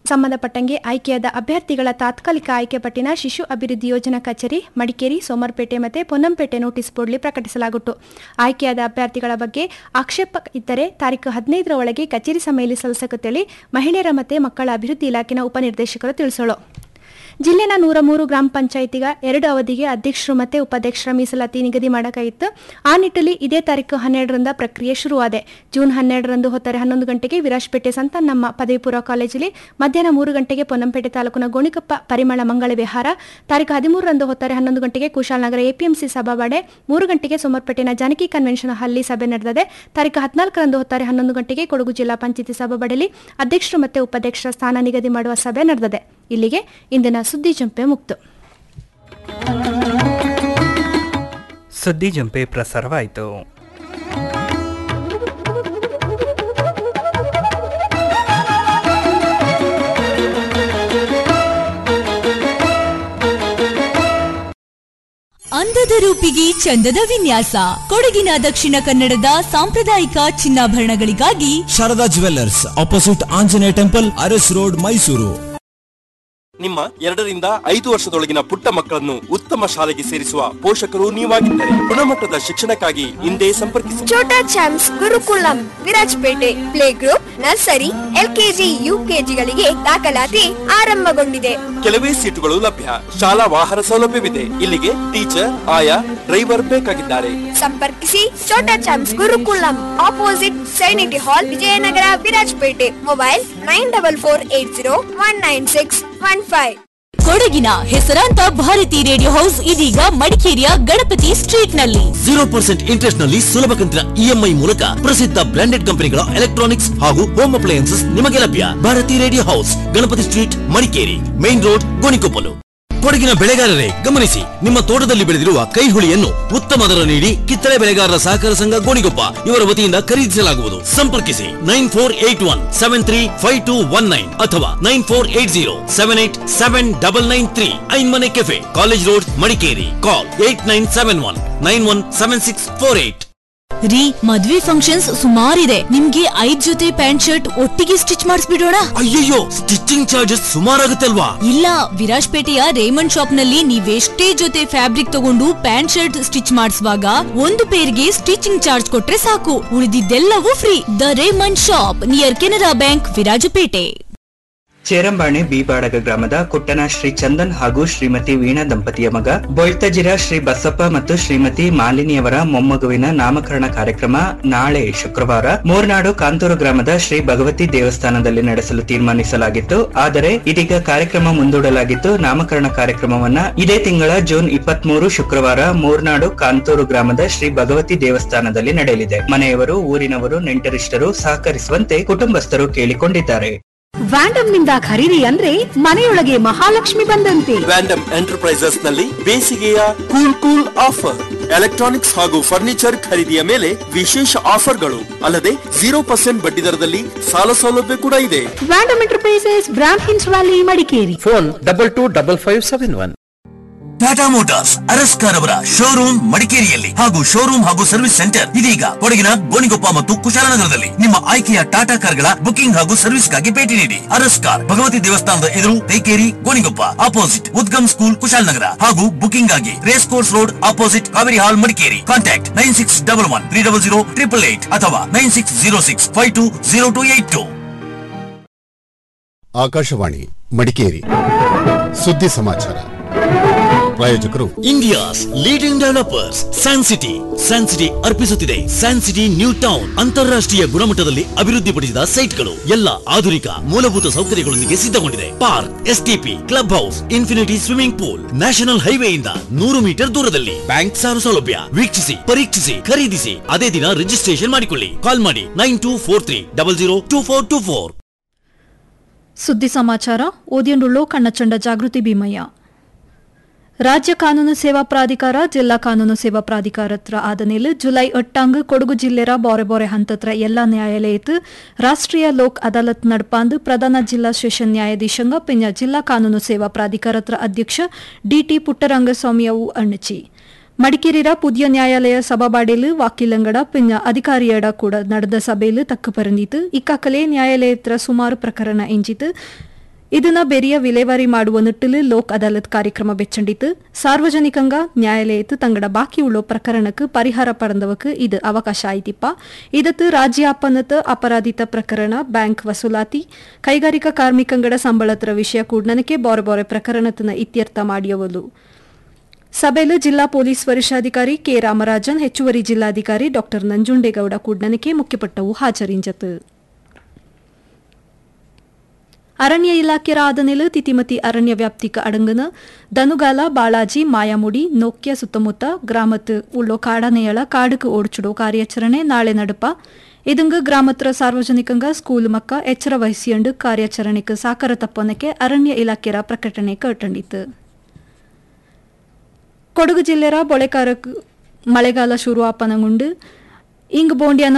ಸಂಬಂಧಪಟ್ಟಂಗೆ ಆಯ್ಕೆಯಾದ ಅಭ್ಯರ್ಥಿಗಳ ತಾತ್ಕಾಲಿಕ ಆಯ್ಕೆ ಪಟ್ಟಿನ ಶಿಶು ಅಭಿವೃದ್ಧಿ ಯೋಜನಾ ಕಚೇರಿ ಮಡಿಕೇರಿ ಸೋಮರ್ಪೇಟೆ ಮತ್ತು ಪೊನ್ನಂಪೇಟೆ ನೋಟಿಸ್ ಬೋರ್ಡ್ಲಿ ಪ್ರಕಟಿಸಲಾಗುತ್ತು ಆಯ್ಕೆಯಾದ ಅಭ್ಯರ್ಥಿಗಳ ಬಗ್ಗೆ ಆಕ್ಷೇಪ ಇದ್ದರೆ ತಾರೀಕು ಹದಿನೈದರ ಒಳಗೆ ಕಚೇರಿ ಸಭೆಯಲ್ಲಿ ಸಲ್ಲಿಸಕತ್ತೇಳಿ ಮಹಿಳೆಯರ ಮತ್ತು ಮಕ್ಕಳ ಅಭಿವೃದ್ಧಿ ಇಲಾಖೆನ ಉಪನಿರ್ದೇಶಕರು ತಿಳಿಸೋಳು ಜಿಲ್ಲೆನ ನೂರ ಮೂರು ಗ್ರಾಮ ಪಂಚಾಯಿತಿಗ ಎರಡು ಅವಧಿಗೆ ಅಧ್ಯಕ್ಷರು ಮತ್ತು ಉಪಾಧ್ಯಕ್ಷರ ಮೀಸಲಾತಿ ನಿಗದಿ ಮಾಡಕಾಗಿತ್ತು ಆ ನಿಟ್ಟಲ್ಲಿ ಇದೇ ತಾರೀಕು ಹನ್ನೆರಡರಿಂದ ಪ್ರಕ್ರಿಯೆ ಶುರುವಾದೆ ಜೂನ್ ಹನ್ನೆರಡರಂದು ಹೊತ್ತಾರೆ ಹನ್ನೊಂದು ಗಂಟೆಗೆ ವಿರಾಜಪೇಟೆ ಸಂತನಮ್ಮ ಪದವಿ ಪೂರ್ವ ಕಾಲೇಜಲ್ಲಿ ಮಧ್ಯಾಹ್ನ ಮೂರು ಗಂಟೆಗೆ ಪೊನ್ನಂಪೇಟೆ ತಾಲೂಕಿನ ಗೋಣಿಕೊಪ್ಪ ಪರಿಮಳ ಮಂಗಳ ವಿಹಾರ ತಾರೀಕು ಹದಿಮೂರರಂದು ಹೊತ್ತಾರೆ ಹನ್ನೊಂದು ಗಂಟೆಗೆ ಕುಶಾಲನಗರ ಎಪಿಎಂಸಿ ಸಭಾವಾಡೆ ಮೂರು ಗಂಟೆಗೆ ಸೋಮರ್ಪೇಟೆನ ಜಾನಕಿ ಕನ್ವೆನ್ಷನ್ ಹಲ್ಲಿ ಸಭೆ ನಡೆದಿದೆ ತಾರೀಕು ಹದಿನಾಲ್ಕರಂದು ಹೊತ್ತಾರೆ ಹನ್ನೊಂದು ಗಂಟೆಗೆ ಕೊಡಗು ಜಿಲ್ಲಾ ಪಂಚಾಯತಿ ಸಭಾಬಡಲಿ ಅಧ್ಯಕ್ಷರು ಮತ್ತು ಉಪಾಧ್ಯಕ್ಷರ ಸ್ಥಾನ ನಿಗದಿ ಮಾಡುವ ಸಭೆ ನಡೆದಿದೆ ಇಲ್ಲಿಗೆ ಇಂದಿನ ಸುದ್ದಿ ಜಂಪೆ ಮುಕ್ತು ಸುದ್ದಿ ಜಂಪೆ ಪ್ರಸಾರವಾಯಿತು ಅಂದದ ರೂಪಿಗೆ ಚಂದದ ವಿನ್ಯಾಸ ಕೊಡಗಿನ ದಕ್ಷಿಣ ಕನ್ನಡದ ಸಾಂಪ್ರದಾಯಿಕ ಚಿನ್ನಾಭರಣಗಳಿಗಾಗಿ Sharada jewellers opposite Anjaneya temple Urs road Mysuru ನಿಮ್ಮ ಎರಡರಿಂದ ಐದು ವರ್ಷದೊಳಗಿನ ಪುಟ್ಟ ಮಕ್ಕಳನ್ನು ಉತ್ತಮ ಶಾಲೆಗೆ ಸೇರಿಸುವ ಪೋಷಕರು ನೀವಾಗಿದ್ದರೆ ಗುಣಮಟ್ಟದ ಶಿಕ್ಷಣಕ್ಕಾಗಿ ಹಿಂದೆ ಸಂಪರ್ಕಿಸಿ Chhota champs Gurukulam Virajpet play group nursery LKG ಯುಕೆಜಿಗಳಿಗೆ ದಾಖಲಾತಿ ಆರಂಭಗೊಂಡಿದೆ ಕೆಲವೇ ಸೀಟುಗಳು ಲಭ್ಯ ಶಾಲಾ ವಾಹನ ಸೌಲಭ್ಯವಿದೆ ಇಲ್ಲಿಗೆ ಟೀಚರ್ ಆಯಾ ಡ್ರೈವರ್ ಬೇಕಾಗಿದ್ದಾರೆ ಸಂಪರ್ಕಿಸಿ ಛೋಟಾ ಚಾಮ್ಸ್ ಗುರುಕುಲಂ ಆಪೋಸಿಟ್ ಸೈನಿಟಿ hall Vijayanagar Virajpet mobile nine double four eight zero one nine six one five ಕೊಡಗಿನ ಹೆಸರಾಂತ ಭಾರತಿ ರೇಡಿಯೋ ಹೌಸ್ ಇದೀಗ ಮಡಿಕೇರಿಯ ಗಣಪತಿ ಸ್ಟ್ರೀಟ್ ನಲ್ಲಿ ಜೀರೋ ಪರ್ಸೆಂಟ್ ಇಂಟ್ರೆಸ್ಟ್ ನಲ್ಲಿ ಸುಲಭ ಕಂತಿನ ಇಎಂಐ ಮೂಲಕ ಪ್ರಸಿದ್ಧ ಬ್ರಾಂಡೆಡ್ ಕಂಪನಿಗಳ ಎಲೆಕ್ಟ್ರಾನಿಕ್ಸ್ ಹಾಗೂ ಹೋಮ್ ಅಪ್ಲಯನ್ಸಸ್ ನಿಮಗೆ ಲಭ್ಯ Bharati radio house Ganapati street Madikeri main road Gonikoppal ಕೊಡಗಿನ ಬೆಳೆಗಾರರೇ ಗಮನಿಸಿ ನಿಮ್ಮ ತೋಟದಲ್ಲಿ ಬೆಳೆದಿರುವ ಕೈಹುಳಿಯನ್ನು ಉತ್ತಮ ದರ ನೀಡಿ ಕಿತ್ತಳೆ ಬೆಳೆಗಾರರ ಸಹಕಾರ ಸಂಘ ಗೋಣಿಗೊಪ್ಪ ಇವರ ವತಿಯಿಂದ ಖರೀದಿಸಲಾಗುವುದು ಸಂಪರ್ಕಿಸಿ nine four eight one seven three five two one nine ಅಥವಾ nine four eight zero seven eight seven double nine three Ainmane cafe college road Madikeri call eight nine seven one nine one seven six four eight ರೀ ಮದ್ವೆ functions ಸುಮಾರಿದೆ ನಿಮ್ಗೆ ಐದ್ ಜೊತೆ pant shirt ಒಟ್ಟಿಗೆ stitch ಮಾಡಿಸ್ಬಿಡೋಣ ಅಯ್ಯಯ್ಯೋ ಸ್ಟಿಚಿಂಗ್ ಚಾರ್ಜಸ್ ಸುಮಾರಾಗುತ್ತಲ್ವಾ ಇಲ್ಲ ವಿರಾಜ್ಪೇಟೆಯ ರೇಮಂಡ್ ಶಾಪ್ ನಲ್ಲಿ ನೀವೆಷ್ಟೇ ಜೊತೆ ಫ್ಯಾಬ್ರಿಕ್ ತಗೊಂಡು ಪ್ಯಾಂಟ್ ಶರ್ಟ್ ಸ್ಟಿಚ್ ಮಾಡಿಸುವಾಗ ಒಂದು ಪೇರ್ಗೆ ಸ್ಟಿಚಿಂಗ್ ಚಾರ್ಜ್ ಕೊಟ್ರೆ ಸಾಕು ಉಳಿದಿದ್ದೆಲ್ಲವೂ free the Raymond shop near Canara bank Virajpet Cherambane Bibadaga ಗ್ರಾಮದ ಕುಟ್ಟನ ಶ್ರೀ ಚಂದನ್ ಹಾಗೂ ಶ್ರೀಮತಿ ವೀಣಾ ದಂಪತಿಯ ಮಗ ಬೊಳ್ತಜಿರ ಶ್ರೀ ಬಸಪ್ಪ ಮತ್ತು ಶ್ರೀಮತಿ ಮಾಲಿನಿಯವರ ಮೊಮ್ಮಗುವಿನ ನಾಮಕರಣ ಕಾರ್ಯಕ್ರಮ ನಾಳೆ ಶುಕ್ರವಾರ ಮೂರ್ನಾಡು ಕಾಂತೂರು ಗ್ರಾಮದ ಶ್ರೀ ಭಗವತಿ ದೇವಸ್ಥಾನದಲ್ಲಿ ನಡೆಸಲು ತೀರ್ಮಾನಿಸಲಾಗಿತ್ತು ಆದರೆ ಇದೀಗ ಕಾರ್ಯಕ್ರಮ ಮುಂದೂಡಲಾಗಿದ್ದು ನಾಮಕರಣ ಕಾರ್ಯಕ್ರಮವನ್ನ ಇದೇ ತಿಂಗಳ ಜೂನ್ ಇಪ್ಪತ್ಮೂರು ಶುಕ್ರವಾರ ಮೂರ್ನಾಡು ಕಾಂತೂರು ಗ್ರಾಮದ ಶ್ರೀ ಭಗವತಿ ದೇವಸ್ಥಾನದಲ್ಲಿ ನಡೆಯಲಿದೆ ಮನೆಯವರು ಊರಿನವರು ನೆಂಟರಿಷ್ಟರು ಸಹಕರಿಸುವಂತೆ ಕುಟುಂಬಸ್ಥರು ಕೇಳಿಕೊಂಡಿದ್ದಾರೆ ವ್ಯಾಂಡಮ್ ನಿಂದ ಖರೀದಿ ಅಂದ್ರೆ ಮನೆಯೊಳಗೆ ಮಹಾಲಕ್ಷ್ಮಿ ಬಂದಂತೆ ವ್ಯಾಂಡಮ್ ಎಂಟರ್ಪ್ರೈಸಸ್ ನಲ್ಲಿ ಬೇಸಿಗೆಯ ಕೂಲ್ ಕೂಲ್ ಆಫರ್ ಎಲೆಕ್ಟ್ರಾನಿಕ್ಸ್ ಹಾಗೂ ಫರ್ನಿಚರ್ ಖರೀದಿಯ ಮೇಲೆ ವಿಶೇಷ ಆಫರ್ಗಳು ಅಲ್ಲದೆ ಜೀರೋ ಪರ್ಸೆಂಟ್ ಬಡ್ಡಿ ದರದಲ್ಲಿ ಸಾಲ ಸೌಲಭ್ಯ ಕೂಡ ಇದೆ ವ್ಯಾಂಡಮ್ ಎಂಟರ್ಪ್ರೈಸಸ್ ಬ್ರಾಂಡ್ ಹಿನ್ಸ್ valley Madikeri phone double two double five seven one Tata motors ಅರಸ್ಕಾರ್ ಅವರ ಶೋರೂಮ್ ಮಡಿಕೇರಿಯಲ್ಲಿ ಹಾಗೂ ಶೋರೂಮ್ ಹಾಗೂ ಸರ್ವಿಸ್ ಸೆಂಟರ್ ಇದೀಗ ಕೊಡಗಿನ ಗೋಣಿಗೊಪ್ಪ ಮತ್ತು ಕುಶಾಲನಗರದಲ್ಲಿ ನಿಮ್ಮ ಆಯ್ಕೆಯ ಟಾಟಾ ಕಾರ್ಗಳ ಬುಕಿಂಗ್ ಹಾಗೂ ಸರ್ವಿಸ್ಗಾಗಿ ಭೇಟಿ ನೀಡಿ ಅರಸ್ಕಾರ್ ಭಗವತಿ ದೇವಸ್ಥಾನದ ಎದುರು ತೈಕೇರಿ ಗೋಣಿಗೊಪ್ಪ ಆಪೋಸಿಟ್ ಉದ್ಗಮ್ ಸ್ಕೂಲ್ ಕುಶಾಲನಗರ ಹಾಗೂ ಬುಕಿಂಗ್ ಆಗಿ race course road opposite Kaveri hall Madikeri contact nine six double one three double zero triple eight ಅಥವಾ nine six zero six five two zero two eight two Akashvani Madikeri ಸುದ್ದಿ ಸಮಾಚಾರ ಪ್ರಾಯೋಜಕರು India's leading developers San City San City ಅರ್ಪಿಸುತ್ತಿದೆ San City new town ಅಂತಾರಾಷ್ಟ್ರೀಯ ಗುಣಮಟ್ಟದಲ್ಲಿ ಅಭಿವೃದ್ಧಿಪಡಿಸಿದ ಸೈಟ್ಗಳು ಎಲ್ಲ ಆಧುನಿಕ ಮೂಲಭೂತ ಸೌಕರ್ಯಗಳೊಂದಿಗೆ ಸಿದ್ಧಗೊಂಡಿದೆ park STP club house infinity swimming pool national ಹೈವೇಯಿಂದ ನೂರು ಮೀಟರ್ ದೂರದಲ್ಲಿ ಬ್ಯಾಂಕ್ ಸಾಲ ಸೌಲಭ್ಯ ವೀಕ್ಷಿಸಿ ಪರೀಕ್ಷಿಸಿ ಖರೀದಿಸಿ ಅದೇ ದಿನ ರಿಜಿಸ್ಟ್ರೇಷನ್ ಮಾಡಿಕೊಳ್ಳಿ ಕಾಲ್ ಮಾಡಿ nine two four three double zero two four two four ಸುದ್ದಿ ಸಮಾಚಾರ ಓದಿಯಂಡುಳ್ಳೋ ಕಣ್ಣಚಂಡ ಜಾಗೃತಿ ಭೀಮಯ್ಯ ರಾಜ್ಯ ಕಾನೂನು ಸೇವಾ ಪ್ರಾಧಿಕಾರ ಜಿಲ್ಲಾ ಕಾನೂನು ಸೇವಾ ಪ್ರಾಧಿಕಾರತ್ರ ಆದನೇಲು ಜುಲೈ ಎಟ್ಟಾಂಗ್ ಕೊಡಗು ಜಿಲ್ಲೆರ ಬೋರೆ ಬೋರೆ ಹಂತತ್ರ ಎಲ್ಲಾ ನ್ಯಾಯಾಲಯತ್ ರಾಷ್ಟ್ರೀಯ ಲೋಕ್ ಅದಾಲತ್ ನಡ್ಪಾಂದು ಪ್ರಧಾನ ಜಿಲ್ಲಾ ಸೆಷನ್ ನ್ಯಾಯಾಧೀಶಂಗ ಪಿಂಜ ಜಿಲ್ಲಾ ಕಾನೂನು ಸೇವಾ ಪ್ರಾಧಿಕಾರತ್ರ ಅಧ್ಯಕ್ಷ ಡಿಟಿ ಪುಟ್ಟರಂಗಸ್ವಾಮಿಯವು ಅಣ್ಣಚಿ ಮಡಿಕೇರಿರ ಪುದಿಯ ನ್ಯಾಯಾಲಯ ಸಭಾಬಾಡೇಲು ವಾಕಿಲಂಗಡ ಪಿಂಜ ಅಧಿಕಾರಿಯಡ ಕೂಡ ನಡೆದ ಸಭೆಲು ತಕ್ಕ ಪರಂದಿತು ಇಕ್ಕಾಕಲೆ ನ್ಯಾಯಾಲಯತ್ರ ಸುಮಾರು ಪ್ರಕರಣ ಎಂಜಿತು ಇದನ್ನ ಬೆರಿಯ ವಿಲೇವಾರಿ ಮಾಡುವ ನಿಟ್ಟಿಲು ಲೋಕ್ ಅದಾಲತ್ ಕಾರ್ಯಕ್ರಮ ಬೆಚ್ಚಂಡಿತು ಸಾರ್ವಜನಿಕಂಗ ನ್ಯಾಯಾಲಯத்து தங்கட பாக்கி உள்ள பிரகரணக்கு பரிಹಾರ ಪಡೆದವಕ್ಕೆ ಇದು ಅವಕಾಶ ಆಯ್ತಿಪ್ಪ ಇದತ್ತು ರಾಜ್ಯ ಅಪ್ಪನತ ಅಪರಾಧಿತ ಪ್ರಕರಣ ಬ್ಯಾಂಕ್ ವಸೂಲಾತಿ ಕೈಗಾರಿಕಾ ಕಾರ್ಮಿಕಂಗಡ ಸಂಬಳತರ ವಿಷಯ ಕೂಡ್ನನಕ್ಕೆ ಬಾರೆ ಬಾರೆ ಪ್ರಕರಣತನ ಇತ್ಯರ್ಥ ಮಾಡಿಯವಲು ಸಭೆಯಲ್ಲಿ ಜಿಲ್ಲಾ ಪೊಲೀಸ್ ವರಿಷ್ಠಾಧಿಕಾರಿ ಕೆ ರಾಮರಾಜನ್ ಹೆಚ್ಚುವರಿ ಜಿಲ್ಲಾಧಿಕಾರಿ ಡಾ ನಂಜುಂಡೇಗೌಡ ಕೂಡ್ನನಕ್ಕೆ ಮುಖ್ಯಪಟ್ಟವು ಹಾಜರಿಂಜತು ಅರಣ್ಯ ಇಲಾಖೆ ಆದನೆಲು ತಿತಿಮತಿ ಅರಣ್ಯ ವ್ಯಾಪ್ತಿಕ ಅಡಂಗನ ದನುಗಾಲ ಬಾಳಾಜಿ ಮಾಯಾಮುಡಿ ನೋಕ್ಯ ಸುತ್ತಮುತ್ತ ಗ್ರಾಮತ್ ಉಳ್ಳೋ ಕಾಡನೆಯಳ ಕಾಡುಕು ಓಡ್ಚುಡೋ ಕಾರ್ಯಾಚರಣೆ ನಾಳೆ ನಡುಪ ಇದಂಗ ಗ್ರಾಮತ್ರ ಸಾರ್ವಜನಿಕಂಗ ಸ್ಕೂಲ್ ಮಕ್ಕ ಎಚ್ಚರ ವಹಿಸಿಯಂಡು ಕಾರ್ಯಾಚರಣೆಗೆ ಸಾಕಾರ ತಪ್ಪನಕ್ಕೆ ಅರಣ್ಯ ಇಲಾಖೆರ ಪ್ರಕಟಣೆ ಕಟ್ಟಂಡಿತು ಕೊಡಗು ಜಿಲ್ಲೆರ ಬೊಳೆಕಾರಕ್ ಮಳೆಗಾಲ ಶುರು ಆಪನಗುಂಡು ಇಂಗ್ ಬೋಂಡಿಯನ